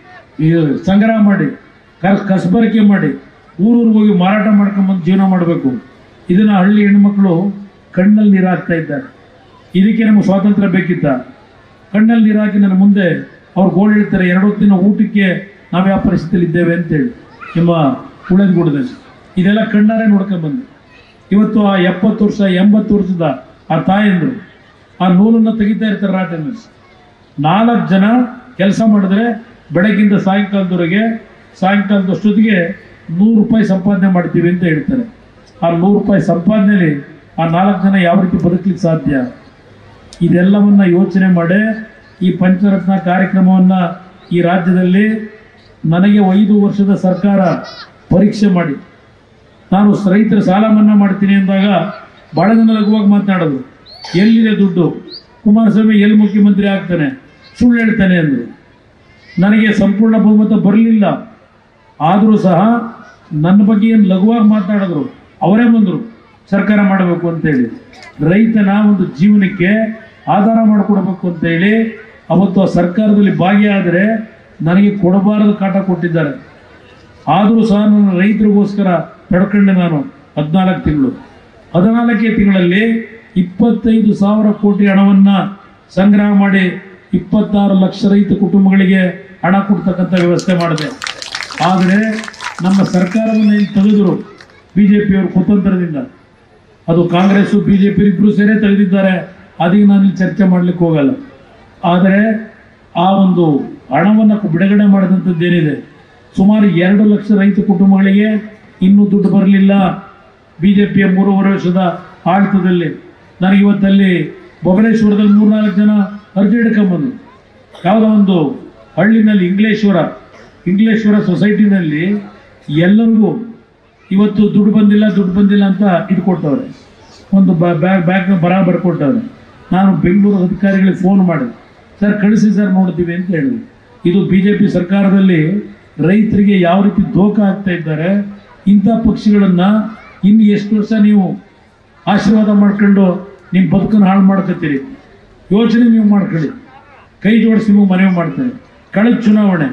ಈ ಸಂಗ್ರಹ ಮಾಡಿ ಕಸ್ ಕಸಬರಿಕೆ ಮಾಡಿ ಊರೂರಿಗೆ ಹೋಗಿ ಮಾರಾಟ ಮಾಡ್ಕೊಂಬಂದು ಜೀವನ ಮಾಡಬೇಕು ಇದನ್ನು ಹಳ್ಳಿ ಹೆಣ್ಮಕ್ಳು ಕಣ್ಣಲ್ಲಿ ನೀರು ಹಾಕ್ತಾ ಇದ್ದಾರೆ ಇದಕ್ಕೆ ನಮಗೆ ಸ್ವಾತಂತ್ರ್ಯ ಬೇಕಿತ್ತ ಕಣ್ಣಲ್ಲಿ ನೀರು ಹಾಕಿ ನನ್ನ ಮುಂದೆ ಅವ್ರು ಗೋಳು ಹೇಳ್ತಾರೆ ಎರಡು ಹೊತ್ತಿನ ಊಟಕ್ಕೆ ನಾವು ಯಾವ ಪರಿಸ್ಥಿತಿಯಲ್ಲಿ ಇದ್ದೇವೆ ಅಂತೇಳಿ ನಿಮ್ಮ ಉಳದಗೂಡದಲ್ಲಿ ಇದೆಲ್ಲ ಕಣ್ಣಾರೆ ನೋಡ್ಕೊಂಡ್ಬಂದು ಇವತ್ತು ಆ ಎಪ್ಪತ್ತು ವರ್ಷ ಎಂಬತ್ತು ವರ್ಷದ ಆ ತಾಯಂದ್ರು ಆ ನೂಲನ್ನು ತೆಗಿತಾ ಇರ್ತಾರೆ ರಾತ್ರಿ ನಾಲ್ಕು ಜನ ಕೆಲಸ ಮಾಡಿದ್ರೆ ಬೆಳಗ್ಗಿಂದ ಸಾಯಂಕಾಲದವರೆಗೆ ಸಾಯಂಕಾಲದಷ್ಟೊತ್ತಿಗೆ ನೂರು ರೂಪಾಯಿ ಸಂಪಾದನೆ ಮಾಡ್ತೀವಿ ಅಂತ ಹೇಳ್ತಾರೆ ಆ ನೂರು ರೂಪಾಯಿ ಸಂಪಾದನೆಯಲ್ಲಿ ಆ ನಾಲ್ಕು ಜನ ಯಾವ ರೀತಿ ಬದುಕಲಿಕ್ಕೆ ಸಾಧ್ಯ ಇದೆಲ್ಲವನ್ನ ಯೋಚನೆ ಮಾಡಿ ಈ ಪಂಚರತ್ನ ಕಾರ್ಯಕ್ರಮವನ್ನು ಈ ರಾಜ್ಯದಲ್ಲಿ ನನಗೆ ಐದು ವರ್ಷದ ಸರ್ಕಾರ ಪರೀಕ್ಷೆ ಮಾಡಿ ನಾನು ರೈತರ ಸಾಲ ಮನ್ನಾ ಮಾಡ್ತೀನಿ ಅಂದಾಗ ಭಾಳ ಜನ ಲಘುವಾಗಿ ಮಾತನಾಡೋದು ಎಲ್ಲಿದೆ ದುಡ್ಡು ಕುಮಾರಸ್ವಾಮಿ ಎಲ್ಲಿ ಮುಖ್ಯಮಂತ್ರಿ ಆಗ್ತಾನೆ ಸುಳ್ಳು ಹೇಳ್ತಾನೆ ಅಂದರು ನನಗೆ ಸಂಪೂರ್ಣ ಬಹುಮತ ಬರಲಿಲ್ಲ ಆದರೂ ಸಹ ನನ್ನ ಬಗ್ಗೆ ಏನು ಲಘುವಾಗಿ ಮಾತನಾಡಿದ್ರು ಅವರೇ ಬಂದರು ಸರ್ಕಾರ ಮಾಡಬೇಕು ಅಂತೇಳಿ ರೈತನ ಒಂದು ಜೀವನಕ್ಕೆ ಆಧಾರ ಮಾಡಿಕೊಡ್ಬೇಕು ಅಂತೇಳಿ ಅವತ್ತು ಆ ಸರ್ಕಾರದಲ್ಲಿ ಭಾಗಿಯಾದರೆ ನನಗೆ ಕೊಡಬಾರದು ಕಾಟ ಕೊಟ್ಟಿದ್ದಾರೆ ಆದರೂ ಸಹ ನಾನು ರೈತರಿಗೋಸ್ಕರ ತಡ್ಕೊಂಡೆ ನಾನು ಹದಿನಾಲ್ಕು ತಿಂಗಳು ಹದಿನಾಲ್ಕೇ ತಿಂಗಳಲ್ಲಿ ಇಪ್ಪತ್ತೈದು ಸಾವಿರ ಕೋಟಿ ಹಣವನ್ನು ಸಂಗ್ರಹ ಮಾಡಿ ಇಪ್ಪತ್ತಾರು ಲಕ್ಷ ರೈತ ಕುಟುಂಬಗಳಿಗೆ ಹಣ ಕೊಡ್ತಕ್ಕಂಥ ವ್ಯವಸ್ಥೆ ಮಾಡಿದೆ ಆದರೆ ನಮ್ಮ ಸರ್ಕಾರವನ್ನು ಏನು ತೆಗೆದರು ಬಿ ಜೆ ಪಿಯವರು ಕುತಂತ್ರದಿಂದ ಅದು ಕಾಂಗ್ರೆಸ್ಸು ಬಿ ಜೆ ಪಿ ಇಬ್ಬರು ಸೇರೇ ತೆಗೆದಿದ್ದಾರೆ ಅದಕ್ಕೆ ನಾನು ಇಲ್ಲಿ ಚರ್ಚೆ ಮಾಡಲಿಕ್ಕೆ ಹೋಗಲ್ಲ ಆದರೆ ಆ ಒಂದು ಹಣವನ್ನು ಬಿಡುಗಡೆ ಮಾಡಿದಂಥದ್ದೇನಿದೆ ಸುಮಾರು ಎರಡು ಲಕ್ಷ ರೈತ ಕುಟುಂಬಗಳಿಗೆ ಇನ್ನೂ ದುಡ್ಡು ಬರಲಿಲ್ಲ ಬಿ ಜೆ ಪಿಯ ಮೂರುವರೆ ವರ್ಷದ ಆಡಳಿತದಲ್ಲಿ ನನಗೆ ಇವತ್ತಲ್ಲಿ ಬಬಲೇಶ್ವರದಲ್ಲಿ ಮೂರ್ನಾಲ್ಕು ಜನ ಅರ್ಜಿ ಹಿಡ್ಕೊಂಬಂದು ಯಾವುದೋ ಒಂದು ಹಳ್ಳಿನಲ್ಲಿ ಇಂಗ್ಲೇಶ್ವರ ಇಂಗ್ಲೇಶ್ವರ ಸೊಸೈಟಿನಲ್ಲಿ ಎಲ್ಲರಿಗೂ ಇವತ್ತು ದುಡ್ಡು ಬಂದಿಲ್ಲ ದುಡ್ಡು ಬಂದಿಲ್ಲ ಅಂತ ಇದು ಕೊಟ್ಟವ್ರೆ ಒಂದು ಬ್ಯಾಗ್ ಬ್ಯಾಗ್ ಬರ ಬರ್ಕೊಟ್ಟವ್ರೆ ನಾನು ಬೆಂಗಳೂರು ಅಧಿಕಾರಿಗಳಿಗೆ ಫೋನ್ ಮಾಡಿದೆ ಸರ್ ಕಳಿಸಿ ಸರ್ ನೋಡ್ತೀವಿ ಅಂತ ಹೇಳಿದ್ರು ಇದು ಬಿ ಜೆ ಪಿ ಸರ್ಕಾರದಲ್ಲಿ ರೈತರಿಗೆ ಯಾವ ರೀತಿ ದೋಖ ಆಗ್ತಾ ಇದ್ದಾರೆ ಇಂಥ ಪಕ್ಷಿಗಳನ್ನು ಇನ್ನು ಎಷ್ಟು ವರ್ಷ ನೀವು ಆಶೀರ್ವಾದ ಮಾಡ್ಕೊಂಡು ನಿಮ್ಮ ಬದುಕನ್ನು ಹಾಳು ಮಾಡ್ಕೊತೀರಿ ಯೋಚನೆ ನೀವು ಮಾಡ್ಕೊಳ್ಳಿ ಕೈ ಜೋಡಿಸಿ ನೀವು ಮನವಿ ಮಾಡ್ತಾರೆ ಕಳೆದ ಚುನಾವಣೆ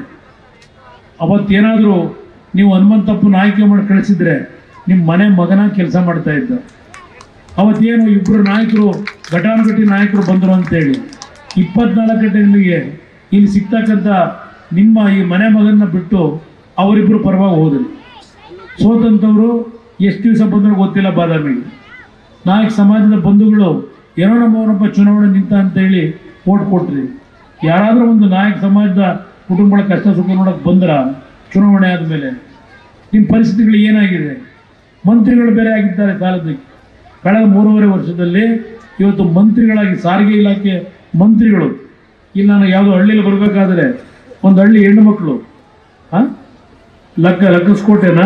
ಅವತ್ತೇನಾದರೂ ನೀವು ಹನುಮಂತಪ್ಪನ ಆಯ್ಕೆ ಮಾಡಿ ಕಳಿಸಿದ್ರೆ ನಿಮ್ಮ ಮನೆ ಮಗನ ಕೆಲಸ ಮಾಡ್ತಾ ಇದ್ದ ಅವತ್ತೇನು ಇಬ್ಬರು ನಾಯಕರು ಘಟಾನುಘಟಿ ನಾಯಕರು ಬಂದರು ಅಂತೇಳಿ ಇಪ್ಪತ್ನಾಲ್ಕು ಗಂಟೆ ನಿಮಗೆ ಇಲ್ಲಿ ಸಿಗ್ತಕ್ಕಂಥ ನಿಮ್ಮ ಈ ಮನೆ ಮಗನ ಬಿಟ್ಟು ಅವರಿಬ್ಬರು ಪರವಾಗಿ ಹೋದರು ಸೋತಂಥವ್ರು ಎಷ್ಟು ದಿವಸ ಬಂದರೂ ಗೊತ್ತಿಲ್ಲ ಬಾದಾಮಿಗೆ ನಾಯಕ ಸಮಾಜದ ಬಂಧುಗಳು ಏನೋ ನಮ್ಮವನೊಬ್ಬ ಚುನಾವಣೆ ನಿಂತ ಅಂತೇಳಿ ಓಟ್ ಕೊಟ್ರಿ ಯಾರಾದರೂ ಒಂದು ನಾಯಕ ಸಮಾಜದ ಕುಟುಂಬಗಳ ಕಷ್ಟ ಸುಖ ನೋಡಕ್ಕೆ ಬಂದ್ರ ಚುನಾವಣೆ ಆದಮೇಲೆ ನಿಮ್ಮ ಪರಿಸ್ಥಿತಿಗಳು ಏನಾಗಿದೆ ಮಂತ್ರಿಗಳು ಬೇರೆ ಆಗಿದ್ದಾರೆ ಕಾಲದಕ್ಕೆ ಕಳೆದ ಮೂರುವರೆ ವರ್ಷದಲ್ಲಿ ಇವತ್ತು ಮಂತ್ರಿಗಳಾಗಿ ಸಾರಿಗೆ ಇಲಾಖೆ ಮಂತ್ರಿಗಳು ಇಲ್ಲಿ ನಾನು ಯಾವುದೋ ಹಳ್ಳಿಯಲ್ಲಿ ಬರಬೇಕಾದ್ರೆ ಒಂದು ಹಳ್ಳಿ ಹೆಣ್ಣು ಮಕ್ಕಳು ಹಾಂ ಲಕ್ಕ ಲಕ್ಕಸ್ಕೋಟೆನಾ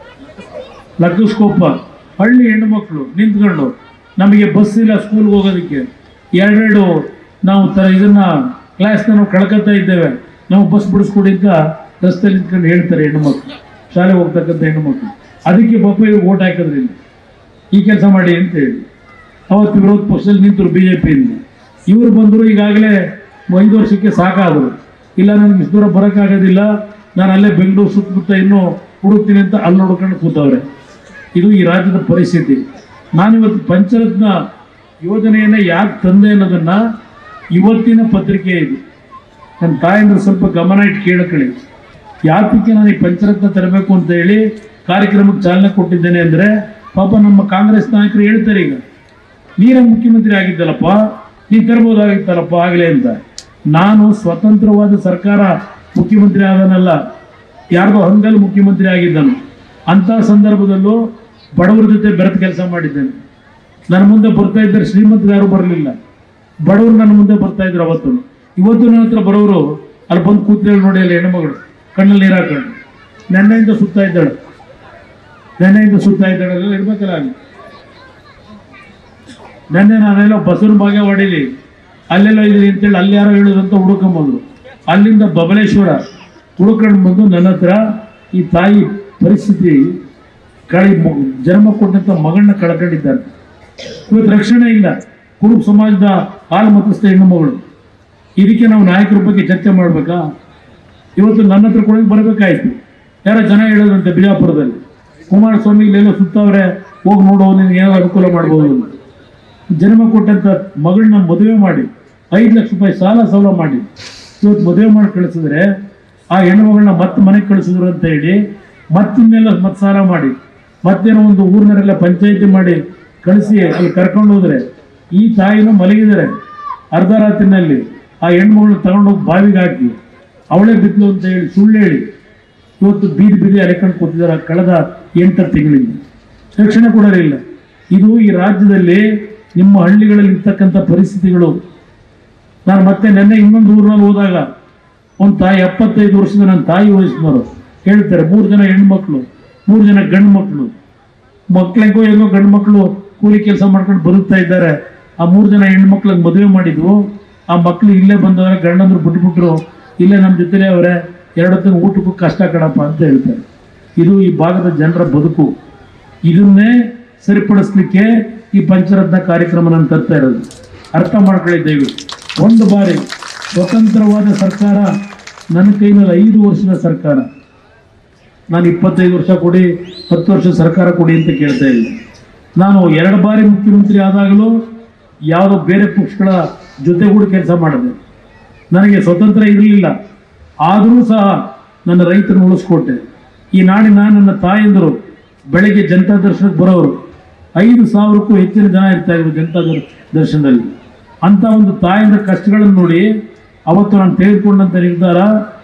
ಲಕ್ಕಸ್ಕೋಪ ಹಳ್ಳಿ ಹೆಣ್ಣು ಮಕ್ಕಳು ನಿಂತ್ಕೊಂಡು ನಮಗೆ ಬಸ್ ಇಲ್ಲ ಸ್ಕೂಲ್ಗೆ ಹೋಗೋದಕ್ಕೆ ಎರಡೆರಡು ನಾವು ತ ಇದನ್ನ ಕ್ಲಾಸ್ನ ನಾವು ಕಳ್ಕೊತಾ ಇದ್ದೇವೆ ನಾವು ಬಸ್ ಬಿಡಿಸ್ಕೊಡಿ ಅಂತ ರಸ್ತೆಯಲ್ಲಿ ನಿಂತ್ಕೊಂಡು ಹೇಳ್ತಾರೆ ಹೆಣ್ಣು ಮಕ್ಕಳು ಶಾಲೆಗೆ ಹೋಗ್ತಕ್ಕಂಥ ಹೆಣ್ಣು ಮಕ್ಕಳು ಅದಕ್ಕೆ ಬೊಪ್ಪ ಓಟ್ ಹಾಕಿದ್ರಿ ಇಲ್ಲಿ. ಈ ಕೆಲಸ ಮಾಡಿ ಅಂತ ಹೇಳಿ ಅವತ್ತು ವಿರೋಧ ಪಕ್ಷದಲ್ಲಿ ನಿಂತರು ಬಿ ಜೆ ಪಿಯಿಂದ ಇವರು ಬಂದರು ಈಗಾಗಲೇ ಐದು ವರ್ಷಕ್ಕೆ ಸಾಕಾದರು ಇಲ್ಲ ನನಗೆ ಇಷ್ಟು ದೂರ ಬರೋಕ್ಕಾಗೋದಿಲ್ಲ ನಾನು ಅಲ್ಲೇ ಬೆಂಗಳೂರು ಸುತ್ತಮುತ್ತ ಇನ್ನೂ ಹುಡುಕ್ತೀನಿ ಅಂತ ಅಲ್ಲಿ ನೋಡ್ಕೊಂಡು ಕೂತವ್ರೆ ಇದು ಈ ರಾಜ್ಯದ ಪರಿಸ್ಥಿತಿ ನಾನಿವತ್ತು ಪಂಚರತ್ನ ಯೋಜನೆಯನ್ನು ಯಾಕೆ ತಂದೆ ಅನ್ನೋದನ್ನು ಇವತ್ತಿನ ಪತ್ರಿಕೆ ಇದು ನನ್ನ ತಾಯಂದ್ರೆ ಸ್ವಲ್ಪ ಗಮನ ಇಟ್ಟು ಕೇಳ್ಕೊಳ್ಳಿ ಯಾತಕ್ಕೆ ನಾನು ಈ ಪಂಚರತ್ನ ತರಬೇಕು ಅಂತ ಹೇಳಿ ಕಾರ್ಯಕ್ರಮಕ್ಕೆ ಚಾಲನೆ ಕೊಟ್ಟಿದ್ದೇನೆ ಅಂದರೆ ಪಾಪ ನಮ್ಮ ಕಾಂಗ್ರೆಸ್ ನಾಯಕರು ಹೇಳ್ತಾರೆ ಈಗ ನೀನೇ ಮುಖ್ಯಮಂತ್ರಿ ಆಗಿದ್ದಲ್ಲಪ್ಪ ನೀ ತರ್ಬೋದಾಗಿತ್ತಲ್ಲಪ್ಪ ಆಗಲೇ ಅಂತ ನಾನು ಸ್ವತಂತ್ರವಾದ ಸರ್ಕಾರ ಮುಖ್ಯಮಂತ್ರಿ ಆದನಲ್ಲ ಯಾರ್ದೋ ಹಂಗಲ್ಲಿ ಮುಖ್ಯಮಂತ್ರಿ ಆಗಿದ್ದನು ಅಂಥ ಸಂದರ್ಭದಲ್ಲೂ ಬಡವರ ಜೊತೆ ಬೆರೆತು ಕೆಲಸ ಮಾಡಿದ್ದೇನೆ ನನ್ನ ಮುಂದೆ ಬರ್ತಾ ಇದ್ದಾರೆ ಶ್ರೀಮಂತರು ಯಾರು ಬರಲಿಲ್ಲ ಬಡವರು ನನ್ನ ಮುಂದೆ ಬರ್ತಾ ಇದ್ರು ಅವತ್ತು ಇವತ್ತು ನನ್ನ ಹತ್ರ ಬರೋರು ಅಲ್ಲಿ ಬಂದು ಕೂತ್ರೇಳಿ ನೋಡಿ ಅಲ್ಲಿ ಹೆಣ್ಮಗಳು ಕಣ್ಣಲ್ಲಿ ನೀರು ಹಾಕೊಂಡು ನೆನ್ನೆಯಿಂದ ಸುತ್ತಾ ಇದ್ದಾಳೆ ನೆನ್ನೆಯಿಂದ ಸುತ್ತಾ ಇದ್ದಾಳೆ ಎಲ್ಲ ಇರ್ಬೇಕಲ್ಲ ಅಲ್ಲಿ ನೆನ್ನೆ ನಾನೆಲ್ಲ ಬಸವನ ಬಾಗೇವಾಡಿಲಿ ಅಲ್ಲೆಲ್ಲ ಇದ್ರಿ ಅಂತೇಳಿ ಅಲ್ಲಿ ಯಾರೋ ಹೇಳಿದ್ರು ಅಂತ ಹುಡುಕೊಂಬಂದ್ರು ಅಲ್ಲಿಂದ ಬಬಲೇಶ್ವರ ಹುಡುಕೊಂಡು ಬಂದು ನನ್ನ ಹತ್ರ ಈ ತಾಯಿ ಪರಿಸ್ಥಿತಿ ಕಳಿ ಮ- ಜನ್ಮ ಕೊಟ್ಟಂತ ಮಗಳನ್ನ ಕಳ್ಕೊಂಡಿದ್ದಾರೆ ಇವತ್ತು ರಕ್ಷಣೆ ಇಲ್ಲ ಕುರುಬ ಸಮಾಜದ ಹಾಲು ಮತಸ್ಥ ಹೆಣ್ಣು ಮಗಳು ಇದಕ್ಕೆ ನಾವು ನಾಯಕರ ಬಗ್ಗೆ ಚರ್ಚೆ ಮಾಡಬೇಕಾ ಇವತ್ತು ನನ್ನ ಹತ್ರ ಕೂಡ ಬರಬೇಕಾಯ್ತು ಯಾರೋ ಜನ ಹೇಳೋದಂತೆ ಬಿಜಾಪುರದಲ್ಲಿ ಕುಮಾರಸ್ವಾಮಿ ಇಲ್ಲೆಲ್ಲ ಸುತ್ತವ್ರೆ ಹೋಗಿ ನೋಡೋ ನಿನ್ಗೆ ಏನೋ ಅನುಕೂಲ ಮಾಡ್ಬೋದು ಅಂತ ಜನ್ಮ ಕೊಟ್ಟಂತ ಮಗಳನ್ನ ಮದುವೆ ಮಾಡಿ ಐದು ಲಕ್ಷ ರೂಪಾಯಿ ಸಾಲ ಸೌಲ ಮಾಡಿ ಇವತ್ತು ಮದುವೆ ಮಾಡಿ ಕಳಿಸಿದ್ರೆ ಆ ಹೆಣ್ಣು ಮಗಳನ್ನ ಮತ್ತೆ ಮನೆಗೆ ಕಳಿಸಿದ್ರು ಅಂತ ಹೇಳಿ ಮತ್ತಿನ್ನೆಲ್ಲ ಮತ್ತೆ ಸಾಲ ಮಾಡಿ ಮತ್ತೇನೋ ಒಂದು ಊರಿನವರೆಲ್ಲ ಪಂಚಾಯಿತಿ ಮಾಡಿ ಕಳಿಸಿ ಅಲ್ಲಿ ಕರ್ಕೊಂಡು ಹೋದ್ರೆ ಈ ತಾಯಿನೂ ಮಲಗಿದ್ದಾರೆ ಅರ್ಧ ರಾತ್ರಿನಲ್ಲಿ ಆ ಹೆಣ್ಮಗಳನ್ನ ತಗೊಂಡೋಗಿ ಬಾವಿಗೆ ಹಾಕಿ ಅವಳೇ ಬಿದ್ಲು ಅಂತ ಹೇಳಿ ಸುಳ್ಳು ಹೇಳಿ ಇವತ್ತು ಬೀದಿ ಬೀದಿ ಅಲೆಕೊಂಡು ಕೂತಿದ್ದಾರೆ ಕಳೆದ ಎಂಟು ತಿಂಗಳಿಂದ ರಕ್ಷಣೆ ಕೊಡಲಿಲ್ಲ ಇದು ಈ ರಾಜ್ಯದಲ್ಲಿ ನಿಮ್ಮ ಹಳ್ಳಿಗಳಲ್ಲಿ ಇರ್ತಕ್ಕಂಥ ಪರಿಸ್ಥಿತಿಗಳು ನಾನು ಮತ್ತೆ ನೆನ್ನೆ ಇನ್ನೊಂದು ಊರಿನಲ್ಲಿ ಹೋದಾಗ ಒಂದು ತಾಯಿ ಎಪ್ಪತ್ತೈದು ವರ್ಷದ ನನ್ನ ತಾಯಿ ವಯಸ್ಸಿನವರು ಹೇಳ್ತಾರೆ ಮೂರು ಜನ ಹೆಣ್ಮಕ್ಳು ಮೂರು ಜನ ಗಂಡು ಮಕ್ಕಳು ಮಕ್ಳಿಗೂ ಹೆಂಗೋ ಗಂಡು ಮಕ್ಕಳು ಕೂಲಿ ಕೆಲಸ ಮಾಡ್ಕೊಂಡು ಬದುಕ್ತಾ ಇದ್ದಾರೆ ಆ ಮೂರು ಜನ ಹೆಣ್ಮಕ್ಳಿಗೆ ಮದುವೆ ಮಾಡಿದ್ವು ಆ ಮಕ್ಕಳು ಇಲ್ಲೇ ಬಂದವರೆ ಗಂಡಂದ್ರು ಬಿಟ್ಬಿಟ್ರು ಇಲ್ಲೇ ನಮ್ಮ ಜೊತೆಲೇ ಅವರೇ ಎರಡು ಹೊತ್ತಿನ ಊಟಕ್ಕೂ ಕಷ್ಟ ಕಣಪ್ಪ ಅಂತ ಹೇಳ್ತಾರೆ ಇದು ಈ ಭಾಗದ ಜನರ ಬದುಕು ಇದನ್ನೇ ಸರಿಪಡಿಸ್ಲಿಕ್ಕೆ ಈ ಪಂಚರತ್ನ ಕಾರ್ಯಕ್ರಮ ನಾನು ತರ್ತಾ ಇರೋದು ಅರ್ಥ ಮಾಡ್ಕೊಳ್ಳಿ ದಯವಿಟ್ಟು ಒಂದು ಬಾರಿ ಸ್ವತಂತ್ರವಾದ ಸರ್ಕಾರ ನನ್ನ ಕೈನಲ್ಲಿ ಐದು ವರ್ಷದ ಸರ್ಕಾರ ನಾನು ಇಪ್ಪತ್ತೈದು ವರ್ಷ ಕೊಡಿ ಹತ್ತು ವರ್ಷ ಸರ್ಕಾರ ಕೊಡಿ ಅಂತ ಕೇಳ್ತಾ ಇಲ್ಲ ನಾನು ಎರಡು ಬಾರಿ ಮುಖ್ಯಮಂತ್ರಿ ಆದಾಗಲೂ ಯಾವುದೋ ಬೇರೆ ಪಕ್ಷಗಳ ಜೊತೆಗೂಡಿ ಕೆಲಸ ಮಾಡಿದೆ ನನಗೆ ಸ್ವತಂತ್ರ ಇರಲಿಲ್ಲ ಆದರೂ ಸಹ ನನ್ನ ರೈತರನ್ನು ಉಳಿಸ್ಕೊಟ್ಟೆ ಈ ನಾಡಿನ ನನ್ನ ತಾಯಂದರು ಬೆಳಗ್ಗೆ ಜನತಾ ದರ್ಶನಕ್ಕೆ ಬರೋರು ಐದು ಸಾವಿರಕ್ಕೂ ಹೆಚ್ಚಿನ ಜನ ಇರ್ತಾ ಇದ್ರು ಜನತಾ ದರ್- ದರ್ಶನದಲ್ಲಿ ಅಂತ ಒಂದು ತಾಯಂದ್ರ ಕಷ್ಟಗಳನ್ನು ನೋಡಿ ಅವತ್ತು ನಾನು ತೆಗೆದುಕೊಂಡಂಥ ನಿರ್ಧಾರ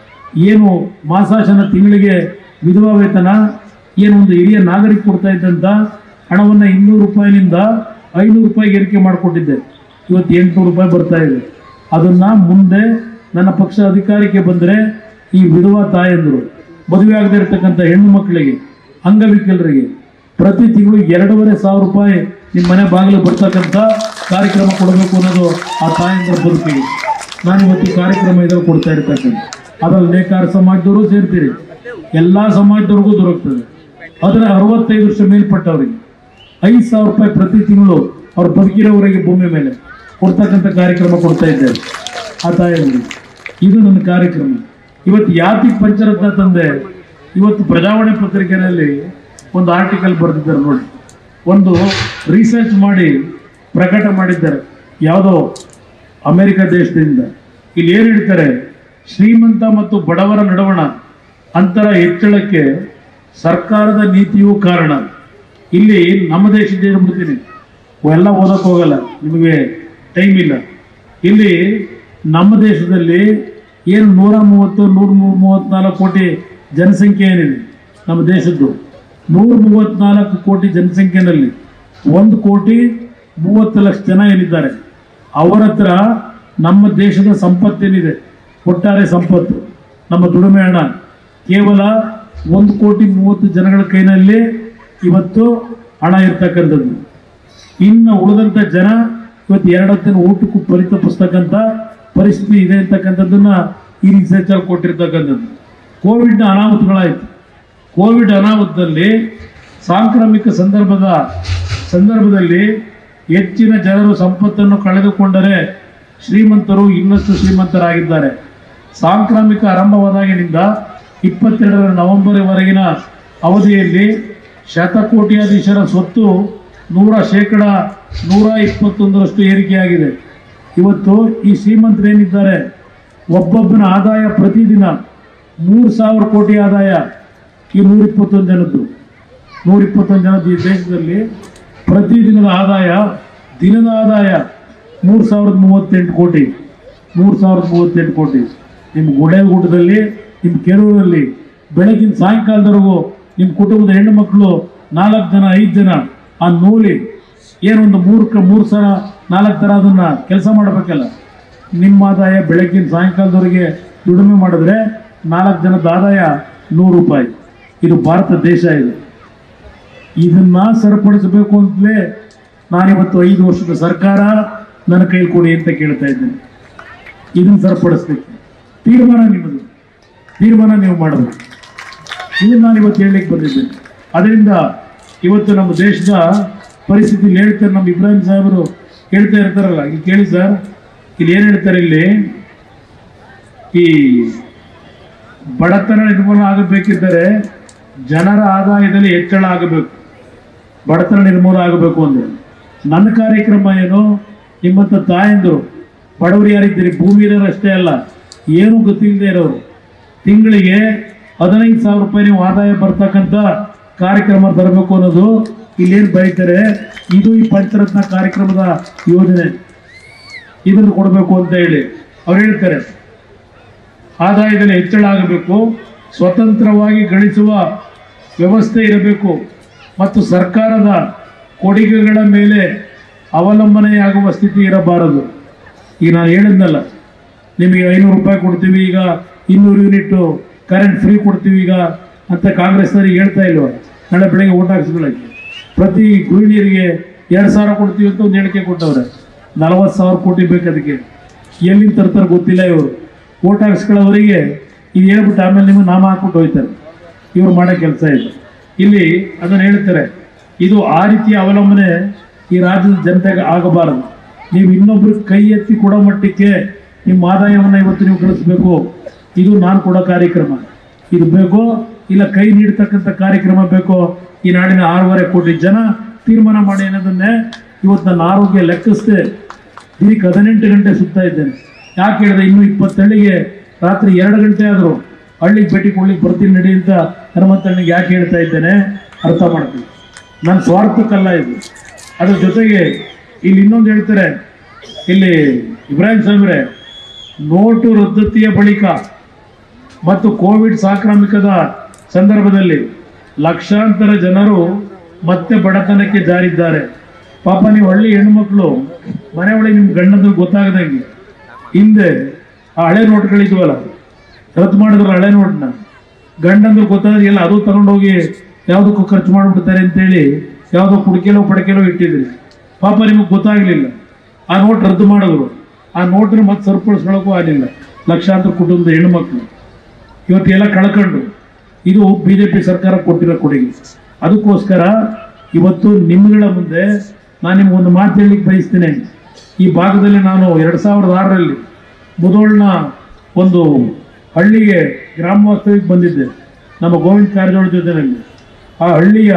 ಏನು ಮಾಸಾಶನ ತಿಂಗಳಿಗೆ ವಿಧವಾ ವೇತನ ಏನು ಒಂದು ಹಿರಿಯ ನಾಗರಿಕ ಕೊಡ್ತಾ ಇದ್ದಂಥ ಹಣವನ್ನು ಇನ್ನೂರು ರೂಪಾಯಿನಿಂದ ಐನೂರು ರೂಪಾಯಿಗೆ ಏರಿಕೆ ಮಾಡಿಕೊಟ್ಟಿದ್ದೆ ಇವತ್ತು ಎಂಟುನೂರು ರೂಪಾಯಿ ಬರ್ತಾ ಇದೆ ಅದನ್ನ ಮುಂದೆ ನನ್ನ ಪಕ್ಷ ಅಧಿಕಾರಕ್ಕೆ ಬಂದರೆ ಈ ವಿಧವಾ ತಾಯಂದರು ಮದುವೆ ಆಗದೆ ಇರತಕ್ಕಂಥ ಹೆಣ್ಣು ಮಕ್ಕಳಿಗೆ ಅಂಗವಿಕಲರಿಗೆ ಪ್ರತಿ ತಿಂಗಳು ಎರಡೂವರೆ ಸಾವಿರ ರೂಪಾಯಿ ನಿಮ್ಮ ಮನೆ ಬಾಗಿಲು ಬರ್ತಕ್ಕಂಥ ಕಾರ್ಯಕ್ರಮ ಕೊಡಬೇಕು ಅನ್ನೋದು ಆ ತಾಯಂದ್ರ ಬದುಕಿಗೆ ನಾನು ಇವತ್ತು ಈ ಕಾರ್ಯಕ್ರಮ ಇದ್ರಲ್ಲಿ ಕೊಡ್ತಾ ಇರ್ತಕ್ಕಂಥ ಅದ್ರಲ್ಲಿ ನೇಕಾರ ಸಮಾಜದವರು ಸೇರ್ತೀರಿ ಎಲ್ಲ ಸಮಾಜದವ್ರಿಗೂ ದೊರಕ್ತದೆ ಅದರ ಅರವತ್ತೈದು ವರ್ಷ ಮೇಲ್ಪಟ್ಟವರಿಗೆ ಐದು ಸಾವಿರ ರೂಪಾಯಿ ಪ್ರತಿ ತಿಂಗಳು ಅವ್ರು ಬದುಕಿರೋವರೆಗೆ ಭೂಮಿ ಮೇಲೆ ಕೊಡ್ತಕ್ಕಂಥ ಕಾರ್ಯಕ್ರಮ ಕೊಡ್ತಾ ಇದ್ದೇವೆ ಆ ತಾಯಿಯರಿಗೆ ಇದು ನನ್ನ ಕಾರ್ಯಕ್ರಮ ಇವತ್ತು ಯಾತಿಗೆ ಪಂಚರತ್ನ ತಂದೆ ಇವತ್ತು ಪ್ರಜಾವಾಣಿ ಪತ್ರಿಕೆಯಲ್ಲಿ ಒಂದು ಆರ್ಟಿಕಲ್ ಬರೆದಿದ್ದಾರೆ ನೋಡಿ ಒಂದು ರಿಸರ್ಚ್ ಮಾಡಿ ಪ್ರಕಟ ಮಾಡಿದ್ದಾರೆ ಯಾವುದೋ ಅಮೆರಿಕ ದೇಶದಿಂದ ಇಲ್ಲಿ ಏನು ಹೇಳ್ತಾರೆ ಶ್ರೀಮಂತ ಮತ್ತು ಬಡವರ ನಡುವಣ ಅಂತರ ಹೆಚ್ಚಳಕ್ಕೆ ಸರ್ಕಾರದ ನೀತಿಯೂ ಕಾರಣ ಇಲ್ಲಿ ನಮ್ಮ ದೇಶದ ಹೇಳ್ಬಿಡ್ತೀನಿ ಎಲ್ಲ ಓದಕ್ಕೆ ಹೋಗಲ್ಲ ನಿಮಗೆ ಟೈಮ್ ಇಲ್ಲ ಇಲ್ಲಿ ನಮ್ಮ ದೇಶದಲ್ಲಿ ಏನು ನೂರ ಮೂವತ್ತು ನೂರ ಮೂವತ್ತ್ನಾಲ್ಕು ಕೋಟಿ ಜನಸಂಖ್ಯೆ ಏನಿದೆ ನಮ್ಮ ದೇಶದ್ದು ನೂರ ಮೂವತ್ತ್ನಾಲ್ಕು ಕೋಟಿ ಜನಸಂಖ್ಯೆನಲ್ಲಿ ಒಂದು ಕೋಟಿ ಮೂವತ್ತು ಲಕ್ಷ ಜನ ಏನಿದ್ದಾರೆ ಅವರ ಹತ್ರ ನಮ್ಮ ದೇಶದ ಸಂಪತ್ತೇನಿದೆ ಒಟ್ಟಾರೆ ಸಂಪತ್ತು ನಮ್ಮ ದುಡಿಮೆ ಹಣ ಕೇವಲ ಒಂದು ಕೋಟಿ ಮೂವತ್ತು ಜನಗಳ ಕೈನಲ್ಲಿ ಇವತ್ತು ಹಣ ಇರ್ತಕ್ಕಂಥದ್ದು ಇನ್ನು ಉಳಿದಂಥ ಜನ ಇವತ್ತು ಎರಡು ಹೊತ್ತಿನ ಊಟಕ್ಕೂ ಪರಿತಪಿಸ್ತಕ್ಕಂಥ ಪರಿಸ್ಥಿತಿ ಇದೆ ಅಂತಕ್ಕಂಥದ್ದನ್ನ ಈ ರಿಸರ್ಚಲ್ಲಿ ಕೊಟ್ಟಿರ್ತಕ್ಕಂಥದ್ದು ಕೋವಿಡ್ನ ಅನಾಹುತಗಳಾಯಿತು ಕೋವಿಡ್ ಅನಾಹುತದಲ್ಲಿ ಸಾಂಕ್ರಾಮಿಕ ಸಂದರ್ಭದ ಸಂದರ್ಭದಲ್ಲಿ ಹೆಚ್ಚಿನ ಜನರು ಸಂಪತ್ತನ್ನು ಕಳೆದುಕೊಂಡರೆ ಶ್ರೀಮಂತರು ಇನ್ನಷ್ಟು ಶ್ರೀಮಂತರಾಗಿದ್ದಾರೆ ಸಾಂಕ್ರಾಮಿಕ ಆರಂಭವಾದಾಗಿನಿಂದ ಇಪ್ಪತ್ತೆರಡರ ನವೆಂಬರ್ವರೆಗಿನ ಅವಧಿಯಲ್ಲಿ ಶತಕೋಟ್ಯಾಧೀಶರ ಸ್ವತ್ತು ನೂರ ಶೇಕಡ ನೂರ ಇಪ್ಪತ್ತೊಂದರಷ್ಟು ಏರಿಕೆಯಾಗಿದೆ ಇವತ್ತು ಈ ಶ್ರೀಮಂತರೇನಿದ್ದಾರೆ ಒಬ್ಬೊಬ್ಬನ ಆದಾಯ ಪ್ರತಿದಿನ ಮೂರು ಸಾವಿರ ಕೋಟಿ ಆದಾಯ ಈ ನೂರ ಇಪ್ಪತ್ತೊಂದು ಜನದ್ದು ನೂರ ಇಪ್ಪತ್ತೊಂದು ಜನದ ಈ ದೇಶದಲ್ಲಿ ಪ್ರತಿದಿನದ ಆದಾಯ ದಿನದ ಆದಾಯ ಮೂರು ಸಾವಿರದ ಮೂವತ್ತೆಂಟು ಕೋಟಿ ಮೂರು ಸಾವಿರದ ಮೂವತ್ತೆಂಟು ಕೋಟಿ ನಿಮ್ಮ ಗುಡೇಗುಡ್ಡದಲ್ಲಿ ನಿಮ್ಮ ಕೆರೂರಲ್ಲಿ ಬೆಳಗಿನ ಸಾಯಂಕಾಲದವರೆಗೂ ನಿಮ್ಮ ಕುಟುಂಬದ ಹೆಣ್ಣು ಮಕ್ಕಳು ನಾಲ್ಕು ಜನ ಐದು ಜನ ಆ ನೂಲಿ ಏನೊಂದು ಮೂರು ಕ ಮೂರು ಸಲ ನಾಲ್ಕು ಥರ ಅದನ್ನು ಕೆಲಸ ಮಾಡಬೇಕಲ್ಲ ನಿಮ್ಮ ಆದಾಯ ಬೆಳಗ್ಗಿನ ಸಾಯಂಕಾಲದವರೆಗೆ ದುಡಿಮೆ ಮಾಡಿದ್ರೆ ನಾಲ್ಕು ಜನದ ಆದಾಯ ನೂರು ರೂಪಾಯಿ ಇದು ಭಾರತ ದೇಶ ಇದು ಇದನ್ನ ಸರಿಪಡಿಸಬೇಕು ಅಂತಲೇ ನಾನಿವತ್ತು ಐದು ವರ್ಷದ ಸರ್ಕಾರ ನನ್ನ ಕೈ ಕೊಡಿ ಅಂತ ಕೇಳ್ತಾ ಇದ್ದೇನೆ ಇದನ್ನ ಸರಿಪಡಿಸ್ಲಿಕ್ಕೆ ತೀರ್ಮಾನ ನಿಮ್ಮದು ತೀರ್ಮಾನ ನೀವು ಮಾಡಬೇಕು ಇದನ್ನ ನಾನು ಇವತ್ತು ಹೇಳಲಿಕ್ಕೆ ಬಂದಿದ್ದೇನೆ ಅದರಿಂದ ಇವತ್ತು ನಮ್ಮ ದೇಶದ ಪರಿಸ್ಥಿತಿ ಇಲ್ಲಿ ಹೇಳ್ತಾರೆ ನಮ್ಮ ಇಬ್ರಾಹಿಂ ಸಾಹೇಬರು ಹೇಳ್ತಾ ಇರ್ತಾರಲ್ಲ ಇಲ್ಲಿ ಕೇಳಿ ಸರ್ ಇಲ್ಲಿ ಏನು ಹೇಳ್ತಾರೆ ಇಲ್ಲಿ ಈ ಬಡತನ ನಿರ್ಮೂಲನೆ ಆಗಬೇಕಿದ್ದರೆ ಜನರ ಆದಾಯದಲ್ಲಿ ಹೆಚ್ಚಳ ಆಗಬೇಕು ಬಡತನ ನಿರ್ಮೂಲನೆ ಆಗಬೇಕು ಅಂದ್ರೆ ನನ್ನ ಕಾರ್ಯಕ್ರಮ ಏನು ನಿಮ್ಮಂಥ ತಾಯಂದು ಬಡವರು ಯಾರಿದ್ದೀರಿ ಭೂಮಿ ಇರೋರು ಅಷ್ಟೇ ಅಲ್ಲ ಏನೂ ಗೊತ್ತಿಲ್ಲದೆ ಇರೋರು ತಿಂಗಳಿಗೆ ಹದಿನೈದು ಸಾವಿರ ರೂಪಾಯಿ ನೀವು ಆದಾಯ ಬರ್ತಕ್ಕಂಥ ಕಾರ್ಯಕ್ರಮ ತರಬೇಕು ಅನ್ನೋದು ಇಲ್ಲೇನು ಬರೀತಾರೆ ಇದು ಈ ಪಂಚರತ್ನ ಕಾರ್ಯಕ್ರಮದ ಯೋಜನೆ ಇದನ್ನು ಕೊಡಬೇಕು ಅಂತ ಹೇಳಿ ಅವ್ರು ಹೇಳ್ತಾರೆ ಆದಾಯದಲ್ಲಿ ಹೆಚ್ಚಳ ಆಗಬೇಕು ಸ್ವತಂತ್ರವಾಗಿ ಗಳಿಸುವ ವ್ಯವಸ್ಥೆ ಇರಬೇಕು ಮತ್ತು ಸರ್ಕಾರದ ಕೊಡುಗೆಗಳ ಮೇಲೆ ಅವಲಂಬನೆಯಾಗುವ ಸ್ಥಿತಿ ಇರಬಾರದು ಈಗ ನಾನು ಹೇಳಿದ್ನಲ್ಲ ನಿಮಗೆ ಐನೂರು ರೂಪಾಯಿ ಕೊಡ್ತೀವಿ ಈಗ ಇನ್ನೂರು ಯೂನಿಟ್ಟು ಕರೆಂಟ್ ಫ್ರೀ ಕೊಡ್ತೀವಿ ಈಗ ಅಂತ ಕಾಂಗ್ರೆಸ್ನವ್ರಿಗೆ ಹೇಳ್ತಾ ಇಲ್ವ ನಾಳೆ ಬೆಳಗ್ಗೆ ಓಟ್ ಹಾಕ್ಸ್ಕೊಳ್ಳೋಕ್ಕೆ ಪ್ರತಿ ಗೃಹಿಣಿಯರಿಗೆ ಎರಡು ಸಾವಿರ ಕೊಡ್ತೀವಿ ಅಂತ ಒಂದು ಹೇಳಿಕೆ ಕೊಟ್ಟವ್ರೆ ನಲವತ್ತು ಸಾವಿರ ಕೋಟಿ ಬೇಕು ಅದಕ್ಕೆ ಎಲ್ಲಿಂದ ತರ್ತಾರೆ ಗೊತ್ತಿಲ್ಲ ಇವರು ಓಟ್ ಹಾಕ್ಸ್ಕೊಳ್ಳೋವರಿಗೆ ಇದು ಹೇಳ್ಬಿಟ್ಟು ಆಮೇಲೆ ನಿಮಗೆ ನಾಮ ಹಾಕ್ಬಿಟ್ಟು ಹೋಯ್ತಾರೆ ಇವ್ರು ಮಾಡೋ ಕೆಲಸ ಇದು ಇಲ್ಲಿ ಅದನ್ನು ಹೇಳ್ತಾರೆ ಇದು ಆ ರೀತಿಯ ಅವಲಂಬನೆ ಈ ರಾಜ್ಯದ ಜನತೆಗೆ ಆಗಬಾರದು ನೀವು ಇನ್ನೊಬ್ರು ಕೈ ಎತ್ತಿ ಕೊಡೋ ಮಟ್ಟಕ್ಕೆ ನಿಮ್ಮ ಆದಾಯವನ್ನು ಇವತ್ತು ನೀವು ಗಳಿಸ್ಬೇಕು ಇದು ನಾನು ಕೊಡೋ ಕಾರ್ಯಕ್ರಮ ಇದು ಬೇಕೋ ಇಲ್ಲ ಕೈ ನೀಡ್ತಕ್ಕಂಥ ಕಾರ್ಯಕ್ರಮ ಬೇಕೋ ಈ ನಾಡಿನ ಆರೂವರೆ ಕೋಟಿ ಜನ ತೀರ್ಮಾನ ಮಾಡಿ ಅನ್ನೋದನ್ನೇ ಇವತ್ತು ನನ್ನ ಆರೋಗ್ಯ ಲೆಕ್ಕಿಸದೆ ದಿನಕ್ಕೆ ಹದಿನೆಂಟು ಗಂಟೆ ಸುತ್ತಾ ಇದ್ದೇನೆ ಯಾಕೆ ಹೇಳಿದ್ರೆ ಇನ್ನೂ ಇಪ್ಪತ್ತಳ್ಳಿಗೆ ರಾತ್ರಿ ಎರಡು ಗಂಟೆ ಆದರೂ ಹಳ್ಳಿಗೆ ಭೇಟಿ ಕೊಡ್ಲಿಕ್ಕೆ ಬರ್ತೀನಿ ನಡಿ ಅಂತ ಹನುಮಂತಣ್ಣಿಗೆ ಯಾಕೆ ಹೇಳ್ತಾ ಇದ್ದೇನೆ ಅರ್ಥ ಮಾಡ್ತೀನಿ ನನ್ನ ಸ್ವಾರ್ಥಕ್ಕಲ್ಲ ಇದು ಅದ್ರ ಜೊತೆಗೆ ಇಲ್ಲಿ ಇನ್ನೊಂದು ಹೇಳ್ತಾರೆ ಇಲ್ಲಿ ಇಬ್ರಾಹಿಂ ಸಾಹೇಬ್ರೆ ನೋಟು ರದ್ದತಿಯ ಬಳಿಕ ಮತ್ತು ಕೋವಿಡ್ ಸಾಂಕ್ರಾಮಿಕದ ಸಂದರ್ಭದಲ್ಲಿ ಲಕ್ಷಾಂತರ ಜನರು ಮತ್ತೆ ಬಡತನಕ್ಕೆ ಜಾರಿದ್ದಾರೆ ಪಾಪ ನೀವು ಹಳ್ಳಿ ಹೆಣ್ಮಕ್ಳು ಮನೆ ಒಳಗೆ ನಿಮ್ಮ ಗಂಡಂದ್ರೆ ಗೊತ್ತಾಗದಂಗೆ ಹಿಂದೆ ಆ ಹಳೆ ನೋಟ್ಗಳಿದ್ವಲ್ಲ ರದ್ದು ಮಾಡಿದ್ರು ಹಳೆ ನೋಟ್ನ ಗಂಡಂದ್ರೆ ಗೊತ್ತಾದ್ರೆ ಎಲ್ಲ ಅದು ತಗೊಂಡೋಗಿ ಯಾವುದಕ್ಕೂ ಖರ್ಚು ಮಾಡಿಬಿಡ್ತಾರೆ ಅಂತೇಳಿ ಯಾವುದೋ ಕುಡಿಕೆಲೋ ಪಡಕೆಲೋ ಇಟ್ಟಿದ್ರಿ ಪಾಪ ನಿಮಗೆ ಗೊತ್ತಾಗಲಿಲ್ಲ ಆ ನೋಟ್ ರದ್ದು ಮಾಡಿದ್ರು ಆ ನೋಟನ್ನು ಮತ್ತೆ ಸರಿಪಡಿಸ್ಕೊಳ್ಳೋಕ್ಕೂ ಆಗಲಿಲ್ಲ ಲಕ್ಷಾಂತರ ಕುಟುಂಬದ ಹೆಣ್ಮಕ್ಳು ಇವತ್ತೆಲ್ಲ ಕಳ್ಕೊಂಡು ಇದು ಬಿ ಜೆ ಪಿ ಸರ್ಕಾರ ಕೊಟ್ಟಿರೋ ಕೊಡುಗೆ ಅದಕ್ಕೋಸ್ಕರ ಇವತ್ತು ನಿಮ್ಗಳ ಮುಂದೆ ನಾನು ನಿಮ್ಗೊಂದು ಮಾತು ಹೇಳಲಿಕ್ಕೆ ಬಯಸ್ತೇನೆ ಈ ಭಾಗದಲ್ಲಿ ನಾನು ಎರಡು ಸಾವಿರದ ಆರರಲ್ಲಿ ಮುದೋಳ್ನ ಒಂದು ಹಳ್ಳಿಗೆ ಗ್ರಾಮ ವಾಸ್ತವ್ಯಕ್ಕೆ ಬಂದಿದ್ದೆ ನಮ್ಮ ಗೋವಿಂದ ಕಾರಜೋಳ ಜೊತೆಯಲ್ಲಿ ಆ ಹಳ್ಳಿಯ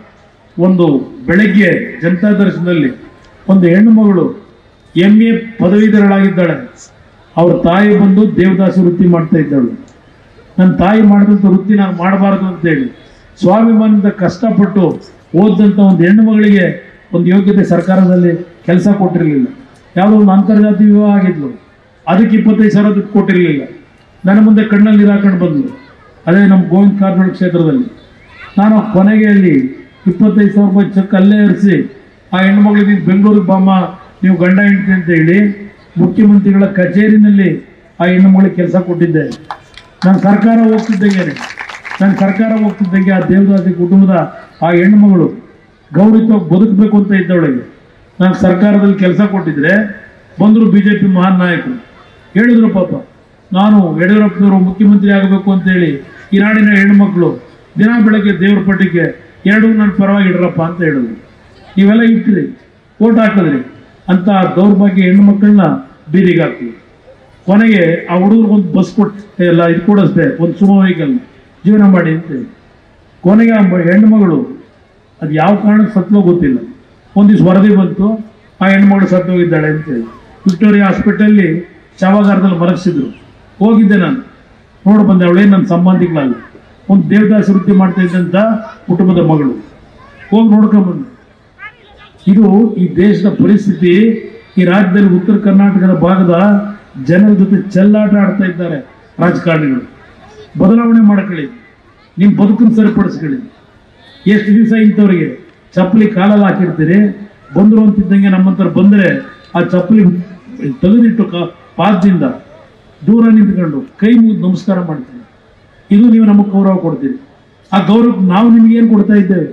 ಒಂದು ಬೆಳಗ್ಗೆ ಜನತಾ ದರ್ಶನದಲ್ಲಿ ಒಂದು ಹೆಣ್ಣು ಮಗಳು ಎಂ ಎ ಪದವೀಧರಳಾಗಿದ್ದಾಳೆ ಅವ್ರ ತಾಯಿ ಬಂದು ದೇವದಾಸ ವೃತ್ತಿ ಮಾಡ್ತಾ ಇದ್ದಳು ನನ್ನ ತಾಯಿ ಮಾಡಿದಂಥ ವೃತ್ತಿ ನಾನು ಮಾಡಬಾರ್ದು ಅಂತೇಳಿ ಸ್ವಾಭಿಮಾನದಿಂದ ಕಷ್ಟಪಟ್ಟು ಓದಂಥ ಒಂದು ಹೆಣ್ಣು ಮಗಳಿಗೆ ಒಂದು ಯೋಗ್ಯತೆ ಸರ್ಕಾರದಲ್ಲಿ ಕೆಲಸ ಕೊಟ್ಟಿರಲಿಲ್ಲ ಯಾವುದೋ ಒಂದು ಅಂತರ್ಜಾತಿ ವಿವಾಹ ಆಗಿದ್ಲು ಅದಕ್ಕೆ ಇಪ್ಪತ್ತೈದು ಸಾವಿರ ದುಡ್ಡು ಕೊಟ್ಟಿರಲಿಲ್ಲ ನನ್ನ ಮುಂದೆ ಕಣ್ಣಲ್ಲಿ ನೀರು ಹಾಕೊಂಡು ಬಂದ್ಲು ಅದೇ ನಮ್ಮ ಗೋವಿಂದ ಕಾರಜೋಳ ಕ್ಷೇತ್ರದಲ್ಲಿ ನಾನು ಕೊನೆಗೆ ಅಲ್ಲಿ ಇಪ್ಪತ್ತೈದು ಸಾವಿರ ರೂಪಾಯಿ ಚೆಕ್ ಅಲ್ಲೇ ಇರಿಸಿ ಆ ಹೆಣ್ಮಗಳಿಗೆ ನೀನು ಬೆಂಗಳೂರಿಗೆ ಬಾಮ್ಮ ನೀವು ಗಂಡ ಹೆಂಡತಿ ಅಂತ ಹೇಳಿ ಮುಖ್ಯಮಂತ್ರಿಗಳ ಕಚೇರಿನಲ್ಲಿ ಆ ಹೆಣ್ಣುಮಗಳಿಗೆ ಕೆಲಸ ಕೊಟ್ಟಿದ್ದೆ ನಾನು ಸರ್ಕಾರ ಹೋಗ್ತಿದ್ದಂಗೆ ನಾನು ಸರ್ಕಾರ ಹೋಗ್ತಿದ್ದಂಗೆ ಆ ದೇವದಾಸಿ ಕುಟುಂಬದ ಆ ಹೆಣ್ಣುಮಗಳು ಗೌರವಿತವಾಗಿ ಬದುಕಬೇಕು ಅಂತ ಇದ್ದವಳಿಗೆ ನಾನು ಸರ್ಕಾರದಲ್ಲಿ ಕೆಲಸ ಕೊಟ್ಟಿದ್ರೆ ಬಂದರು ಬಿ ಜೆ ಪಿ ಮಹಾನ್ ನಾಯಕರು ಹೇಳಿದ್ರು ಪಾಪ ನಾನು ಯಡಿಯೂರಪ್ಪನವರು ಮುಖ್ಯಮಂತ್ರಿ ಆಗಬೇಕು ಅಂತೇಳಿ ಈ ನಾಡಿನ ಹೆಣ್ಮಕ್ಳು ದಿನ ಬೆಳಗ್ಗೆ ದೇವ್ರ ಪಟ್ಟಿಗೆ ಎರಡೂ ನನ್ನ ಪರವಾಗಿ ಇಡ್ರಪ್ಪ ಅಂತ ಹೇಳಿದ್ರು ನೀವೆಲ್ಲ ಇಟ್ಟಿರಿ ಓಟ್ ಹಾಕಿದ್ರಿ ಅಂತ ದೌರ್ಭಾಗ್ಯ ಹೆಣ್ಣು ಮಕ್ಕಳನ್ನ ಬೀದಿಗೆ ಹಾಕ್ತೀವಿ ಕೊನೆಗೆ ಆ ಹುಡುಗರಿಗೆ ಒಂದು ಬಸ್ ಕೊಟ್ಟು ಎಲ್ಲ ಇದು ಕೊಡಿಸ್ದೆ ಒಂದು ಸುಮ ವೆಹಿಕಲ್ ಜೀವನ ಮಾಡಿ ಅಂತೇಳಿ ಕೊನೆಗೆ ಆ ಮ- ಹೆಣ್ಣು ಮಗಳು ಅದು ಯಾವ ಕಾರಣಕ್ಕೆ ಸತ್ಲೋ ಗೊತ್ತಿಲ್ಲ ಒಂದು ದಿವ್ಸ ವರದಿ ಬಂತು ಆ ಹೆಣ್ಮಗಳು ಸತ್ತು ಹೋಗಿದ್ದಾಳೆ ಅಂತೇಳಿ ವಿಕ್ಟೋರಿಯಾ ಹಾಸ್ಪಿಟಲ್ಲಿ ಶವಾಗಾರದಲ್ಲಿ ಮಲಗಿಸಿದ್ರು ಹೋಗಿದ್ದೆ ನಾನು ನೋಡಿ ಬಂದೆ ಅವಳೇ ನನ್ನ ಸಂಬಂಧಿಗಳಲ್ಲ ಒಂದು ದೇವದಾಸ ವೃತ್ತಿ ಮಾಡ್ತಾ ಇದ್ದಂಥ ಕುಟುಂಬದ ಮಗಳು ಹೋಗಿ ನೋಡ್ಕೊಂಬಂದೆ ಇದು ಈ ದೇಶದ ಪರಿಸ್ಥಿತಿ ಈ ರಾಜ್ಯದಲ್ಲಿ ಉತ್ತರ ಕರ್ನಾಟಕದ ಭಾಗದ ಜನರ ಜೊತೆ ಚೆಲ್ಲಾಟ ಆಡ್ತಾ ಇದ್ದಾರೆ ರಾಜಕಾರಣಿಗಳು ಬದಲಾವಣೆ ಮಾಡ್ಕೊಳ್ಳಿ ನಿಮ್ಮ ಬದುಕನ್ನು ಸರಿಪಡಿಸ್ಕೊಳ್ಳಿ ಎಷ್ಟು ದಿವಸ ಇಂಥವ್ರಿಗೆ ಚಪ್ಪಲಿ ಕಾಲಲ್ಲಿ ಹಾಕಿರ್ತೀರಿ ಬಂದರು ಅಂತಿದ್ದಂಗೆ ನಮ್ಮಂತರ ಬಂದರೆ ಆ ಚಪ್ಪಲಿ ತೆಗೆದಿಟ್ಟು ಕ ಪಾದದಿಂದ ದೂರ ನಿಂತ್ಕೊಂಡು ಕೈ ಮುಗಿದು ನಮಸ್ಕಾರ ಮಾಡ್ತೀವಿ ಇದು ನೀವು ನಮಗೆ ಗೌರವ ಕೊಡ್ತೀರಿ ಆ ಗೌರವಕ್ಕೆ ನಾವು ನಿಮಗೇನು ಕೊಡ್ತಾ ಇದ್ದೇವೆ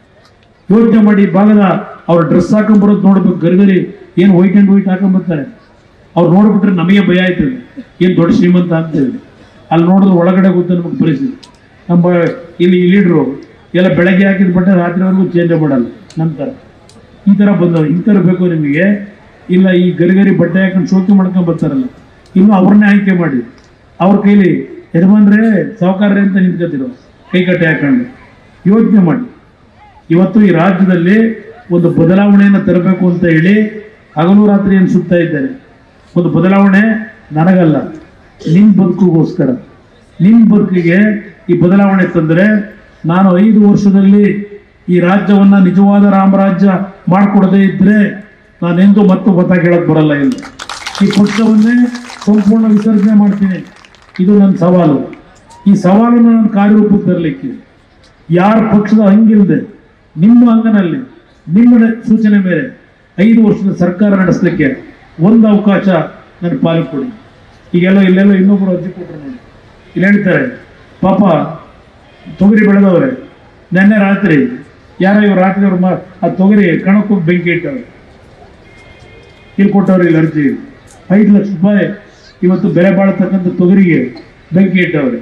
ಯೋಚನೆ ಮಾಡಿ ಈ ಭಾಗದ ಅವ್ರ ಡ್ರೆಸ್ ಹಾಕೊಂಬರೋದು ನೋಡ್ಬೇಕು ಗರಿಗರಿ ಏನು ವೈಟ್ ಆ್ಯಂಡ್ ವೈಟ್ ಹಾಕೊಂಬರ್ತಾರೆ ಅವ್ರು ನೋಡ್ಬಿಟ್ರೆ ನಮಗೆ ಭಯ ಆಯ್ತದೆ ಏನು ದೊಡ್ಡ ಶ್ರೀಮಂತ ಅಂತೇಳಿ ಅಲ್ಲಿ ನೋಡಿದ್ರೆ ಒಳಗಡೆ ಗೊತ್ತು ನಮಗೆ ಪರಿಸ್ಥಿತಿ ನಮ್ಮ ಇಲ್ಲಿ ಲೀಡ್ರು ಎಲ್ಲ ಬೆಳಗ್ಗೆ ಹಾಕಿದ ಬಟ್ಟೆ ರಾತ್ರಿವರೆಗೂ ಚೇಂಜ್ ಮಾಡಲ್ಲ ನಂತರ ಈ ಥರ ಬಂದವರು ಇಂಥವ್ರು ಬೇಕು ನಿಮಗೆ ಇಲ್ಲ ಈ ಗರಿಗರಿ ಬಟ್ಟೆ ಹಾಕೊಂಡು ಶೋಕಿ ಮಾಡ್ಕೊಂಡು ಬರ್ತಾರಲ್ಲ ಇನ್ನು ಅವ್ರನ್ನೇ ಆಯ್ಕೆ ಮಾಡಿ ಅವ್ರ ಕೈಲಿ ಯಜಮಾನ್ರೇ ಸಾವುಕಾರ್ರೆ ಅಂತ ನಿಂತ್ಕೊತಿರೋ ಕೈ ಕಟ್ಟೆ ಹಾಕೊಂಡು ಯೋಚನೆ ಮಾಡಿ ಇವತ್ತು ಈ ರಾಜ್ಯದಲ್ಲಿ ಒಂದು ಬದಲಾವಣೆಯನ್ನು ತರಬೇಕು ಅಂತ ಹೇಳಿ ಹಗಲು ರಾತ್ರಿ ಅನ್ಸುತ್ತಾ ಇದ್ದಾರೆ ಒಂದು ಬದಲಾವಣೆ ನನಗಲ್ಲ ನಿನ್ನ ಬದುಕಿಗೋಸ್ಕರ ನಿನ್ನ ಬದುಕಿಗೆ ಈ ಬದಲಾವಣೆ ತಂದರೆ ನಾನು ಐದು ವರ್ಷದಲ್ಲಿ ಈ ರಾಜ್ಯವನ್ನ ನಿಜವಾದ ರಾಮರಾಜ್ಯ ಮಾಡಿಕೊಡದೇ ಇದ್ರೆ ನಾನೆಂದೂ ಮತ್ತು ಮತ ಕೇಳಕ್ ಬರಲ್ಲ ಇಲ್ಲಿ ಈ ಪಕ್ಷವನ್ನೇ ಸಂಪೂರ್ಣ ವಿಸರ್ಜನೆ ಮಾಡ್ತೀನಿ ಇದು ನನ್ನ ಸವಾಲು ಈ ಸವಾಲನ್ನು ನಾನು ಕಾರ್ಯರೂಪಕ್ಕೆ ತರಲಿಕ್ಕೆ ಯಾರ ಪಕ್ಷದ ಹಂಗಿಲ್ಲದೆ ನಿಮ್ಮ ಅಂಗನಲ್ಲಿ ನಿಮ್ಮ ನ- ಸೂಚನೆ ಮೇಲೆ ಐದು ವರ್ಷದ ಸರ್ಕಾರ ನಡೆಸಲಿಕ್ಕೆ ಒಂದು ಅವಕಾಶ ನನ್ನ ಪಾಲಿಗೆ ಕೊಡಿ ಈಗೆಲ್ಲ ಇಲ್ಲೆಲ್ಲ ಇನ್ನೊಬ್ಬರು ಅರ್ಜಿ ಕೊಟ್ಟರು ನೋಡಿ ಇಲ್ಲಿ ಹೇಳ್ತಾರೆ ಪಾಪ ತೊಗರಿ ಬೆಳೆದವ್ರೆ ನೆನ್ನೆ ರಾತ್ರಿ ಯಾರೋ ಇವ್ರು ರಾತ್ರಿ ಅವ್ರು ಮಾ ಆ ತೊಗರಿ ಕಣಕ್ಕೂ ಬೆಂಕಿ ಇಟ್ಟವ್ರೆ ಇಲ್ಲಿ ಕೊಟ್ಟವ್ರು ಇಲ್ಲಿ ಅರ್ಜಿ ಐದು ಲಕ್ಷ ರೂಪಾಯಿ ಇವತ್ತು ಬೆಲೆ ಬಾಳತಕ್ಕಂಥ ತೊಗರಿಗೆ ಬೆಂಕಿ ಇಟ್ಟವ್ರೆ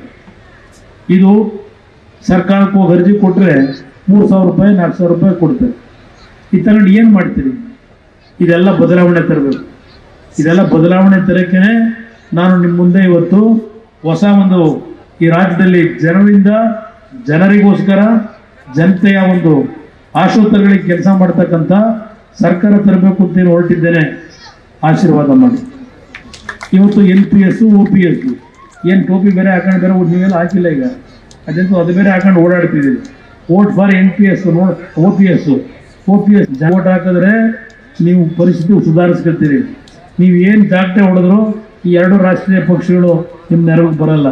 ಇದು ಸರ್ಕಾರಕ್ಕೆ ಹೋಗಿ ಅರ್ಜಿ ಕೊಟ್ಟರೆ ಮೂರು ಸಾವಿರ ರೂಪಾಯಿ ನಾಲ್ಕು ಸಾವಿರ ರೂಪಾಯಿ ಕೊಡ್ತಾರೆ ಇದು ತಗೊಂಡು ಏನು ಮಾಡ್ತೀರಿ ಇದೆಲ್ಲ ಬದಲಾವಣೆ ತರಬೇಕು ಇದೆಲ್ಲ ಬದಲಾವಣೆ ತರಕ್ಕೆ ನಾನು ನಿಮ್ಮ ಮುಂದೆ ಇವತ್ತು ಹೊಸ ಒಂದು ಈ ರಾಜ್ಯದಲ್ಲಿ ಜನರಿಂದ ಜನರಿಗೋಸ್ಕರ ಜನತೆಯ ಒಂದು ಆಶೋತ್ತರಗಳಿಗೆ ಕೆಲಸ ಮಾಡ್ತಕ್ಕಂಥ ಸರ್ಕಾರ ತರಬೇಕು ಅಂತ ಏನು ಹೊರಟಿದ್ದೇನೆ ಆಶೀರ್ವಾದ ಮಾಡಿ ಇವತ್ತು N P S O P S ಏನು ಟೋಪಿ ಬೇರೆ ಹಾಕೊಂಡು ಬೇರೆ ನೀವೆಲ್ಲ ಹಾಕಿಲ್ಲ ಈಗ ಅದಂತೂ ಅದು ಬೇರೆ ಹಾಕೊಂಡು ಓಡಾಡ್ತಿದ್ದೀವಿ vote for N P S ನೋಡ್ O P S O P S vote ಹಾಕಿದ್ರೆ ನೀವು ಪರಿಸ್ಥಿತಿ ಸುಧಾರಿಸ್ಕೊಳ್ತೀರಿ ನೀವು ಏನು ಜಾಗಟೆ ಹೊಡೆದ್ರು ಈ ಎರಡು ರಾಷ್ಟ್ರೀಯ ಪಕ್ಷಗಳು ನಿಮ್ಮ ನೆರವಿಗೆ ಬರಲ್ಲ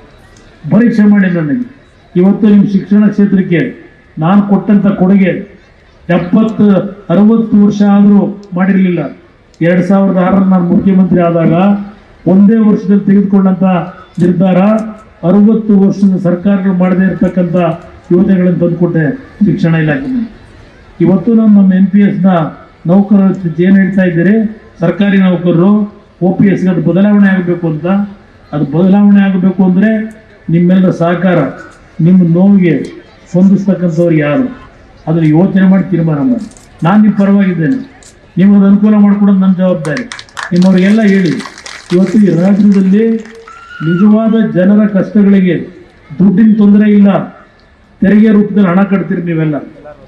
ಪರೀಕ್ಷೆ ಮಾಡಿ ನನಗೆ ಇವತ್ತು ನಿಮ್ಮ ಶಿಕ್ಷಣ ಕ್ಷೇತ್ರಕ್ಕೆ ನಾನು ಕೊಟ್ಟಂಥ ಕೊಡುಗೆ ಎಪ್ಪತ್ತು ಅರವತ್ತು ವರ್ಷ ಆದರೂ ಮಾಡಿರಲಿಲ್ಲ ಎರಡು ಸಾವಿರದ ಆರರಲ್ಲಿ ನಾನು ಮುಖ್ಯಮಂತ್ರಿ ಆದಾಗ ಒಂದೇ ವರ್ಷದಲ್ಲಿ ತೆಗೆದುಕೊಂಡಂಥ ನಿರ್ಧಾರ ಅರವತ್ತು ವರ್ಷದ ಸರ್ಕಾರಗಳು ಮಾಡದೇ ಇರತಕ್ಕಂಥ ಯೋಜನೆಗಳನ್ನು ತಂದುಕೊಟ್ಟೆ ಶಿಕ್ಷಣ ಇಲಾಖೆಗೆ ಇವತ್ತು ನಾನು ನಮ್ಮ ಎನ್ ಪಿ ಎಸ್ನ ನೌಕರರ ಏನು ಹೇಳ್ತಾ ಇದ್ದೀರಿ ಸರ್ಕಾರಿ ನೌಕರರು ಒ ಪಿ ಎಸ್ಗೆ ಅದು ಬದಲಾವಣೆ ಆಗಬೇಕು ಅಂತ ಅದು ಬದಲಾವಣೆ ಆಗಬೇಕು ಅಂದರೆ ನಿಮ್ಮೆಲ್ಲರ ಸಹಕಾರ ನಿಮ್ಮ ನೋವಿಗೆ ಸ್ಪಂದಿಸ್ತಕ್ಕಂಥವ್ರು ಯಾರು ಅದನ್ನು ಯೋಚನೆ ಮಾಡಿ ತೀರ್ಮಾನ ಮಾಡಿ ನಾನು ನಿಮ್ಮ ಪರವಾಗಿದ್ದೇನೆ ನಿಮಗೆ ಅನುಕೂಲ ಮಾಡಿಕೊಡೋದು ನನ್ನ ಜವಾಬ್ದಾರಿ ನಿಮ್ಮವರಿಗೆಲ್ಲ ಹೇಳಿ ಇವತ್ತು ಈ ರಾಜ್ಯದಲ್ಲಿ ನಿಜವಾದ ಜನರ ಕಷ್ಟಗಳಿಗೆ ದುಡ್ಡಿನ ತೊಂದರೆ ಇಲ್ಲ ತೆರಿಗೆ ರೂಪದಲ್ಲಿ ಹಣ ಕಟ್ತೀರಿ ನೀವೆಲ್ಲ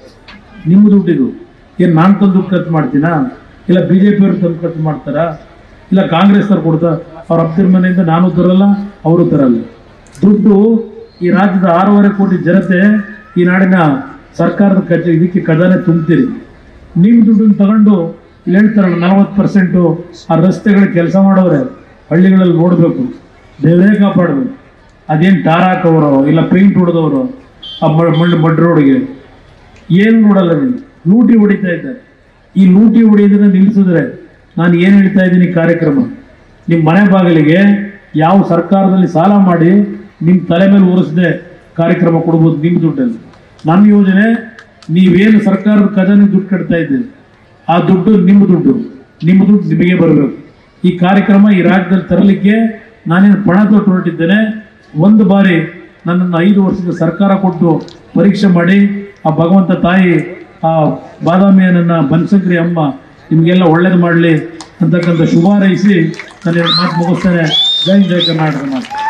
ನಿಮ್ಮ ದುಡ್ಡಿದು ಏನು ನಾನು ತಂದು ಖರ್ಚು ಮಾಡ್ತೀನಾ ಇಲ್ಲ ಬಿ ಜೆ ಪಿಯವರು ತಂದು ಖರ್ಚು ಮಾಡ್ತಾರಾ ಇಲ್ಲ ಕಾಂಗ್ರೆಸ್ ಅವ್ರು ಕೊಡ್ತಾ ಅವ್ರ ಅಪ್ಪರ ಮನೆಯಿಂದ ನಾನು ತರಲ್ಲ ಅವರು ತರಲ್ಲ ದುಡ್ಡು ಈ ರಾಜ್ಯದ ಆರೂವರೆ ಕೋಟಿ ಜನತೆ ಈ ನಾಡಿನ ಸರ್ಕಾರದ ಕಚ ಇದಕ್ಕೆ ಖಜಾನೆ ತುಂಬ್ತೀರಿ ನಿಮ್ಮ ದುಡ್ಡನ್ನು ತಗೊಂಡು ಇಲ್ಲಿ ಹೇಳ್ತಾರಲ್ಲ ನಲವತ್ತು ಪರ್ಸೆಂಟು ಆ ರಸ್ತೆಗಳ ಕೆಲಸ ಮಾಡೋರೆ ಹಳ್ಳಿಗಳಲ್ಲಿ ನೋಡಬೇಕು ದೇವರೇ ಕಾಪಾಡಬೇಕು ಅದೇನು ಟಾರ್ ಹಾಕೋರು ಇಲ್ಲ ಪೇಂಟ್ ಹೊಡೆದವರು ಆ ಮ- ಮಣ್ಣು ಮಡ್ ರೋಡ್ಗೆ ಏನು ನೋಡಲ್ಲ ನೀವು ಲೂಟಿ ಹೊಡಿತಾ ಇದ್ದಾರೆ ಈ ಲೂಟಿ ಹೊಡೆಯೋದನ್ನ ನಿಲ್ಲಿಸಿದ್ರೆ ನಾನು ಏನು ಹೇಳ್ತಾ ಇದ್ದೀನಿ ಕಾರ್ಯಕ್ರಮ ನಿಮ್ಮ ಮನೆ ಬಾಗಿಲಿಗೆ ಯಾವ ಸರ್ಕಾರದಲ್ಲಿ ಸಾಲ ಮಾಡಿ ನಿಮ್ಮ ತಲೆ ಮೇಲೆ ಉರಿಸದೆ ಕಾರ್ಯಕ್ರಮ ಕೊಡ್ಬೋದು ನಿಮ್ಮ ದುಡ್ಡಲ್ಲಿ ನನ್ನ ಯೋಜನೆ ನೀವೇನು ಸರ್ಕಾರದ ಖಜಾನೆ ದುಡ್ಡು ಕಟ್ತಾ ಇದ್ದೀರಿ ಆ ದುಡ್ಡು ನಿಮ್ಮ ದುಡ್ಡು ನಿಮ್ಮ ದುಡ್ಡು ನಿಮಗೆ ಬರಬೇಕು ಈ ಕಾರ್ಯಕ್ರಮ ಈ ರಾಜ್ಯದಲ್ಲಿ ತರಲಿಕ್ಕೆ ನಾನೇನು ಪಣ ತೊಟ್ಟು ಹೊರಟಿದ್ದೇನೆ ಒಂದು ಬಾರಿ ನನ್ನನ್ನು ಐದು ವರ್ಷದ ಸರ್ಕಾರ ಕೊಟ್ಟು ಪರೀಕ್ಷೆ ಮಾಡಿ ಆ ಭಗವಂತ ತಾಯಿ ಆ ಬಾದಾಮಿಯನ್ನ ಬನಶಂಕರಿ ಅಮ್ಮ ನಿಮಗೆಲ್ಲ ಒಳ್ಳೇದು ಮಾಡಲಿ ಅಂತಕ್ಕಂಥ ಶುಭ ಹಾರೈಸಿ ನಾನು ಎರಡು ಮಾತು ಮುಗಿಸ್ತೇನೆ ಜೈ ಜೈ ಕರ್ನಾಟಕ ಮಾತು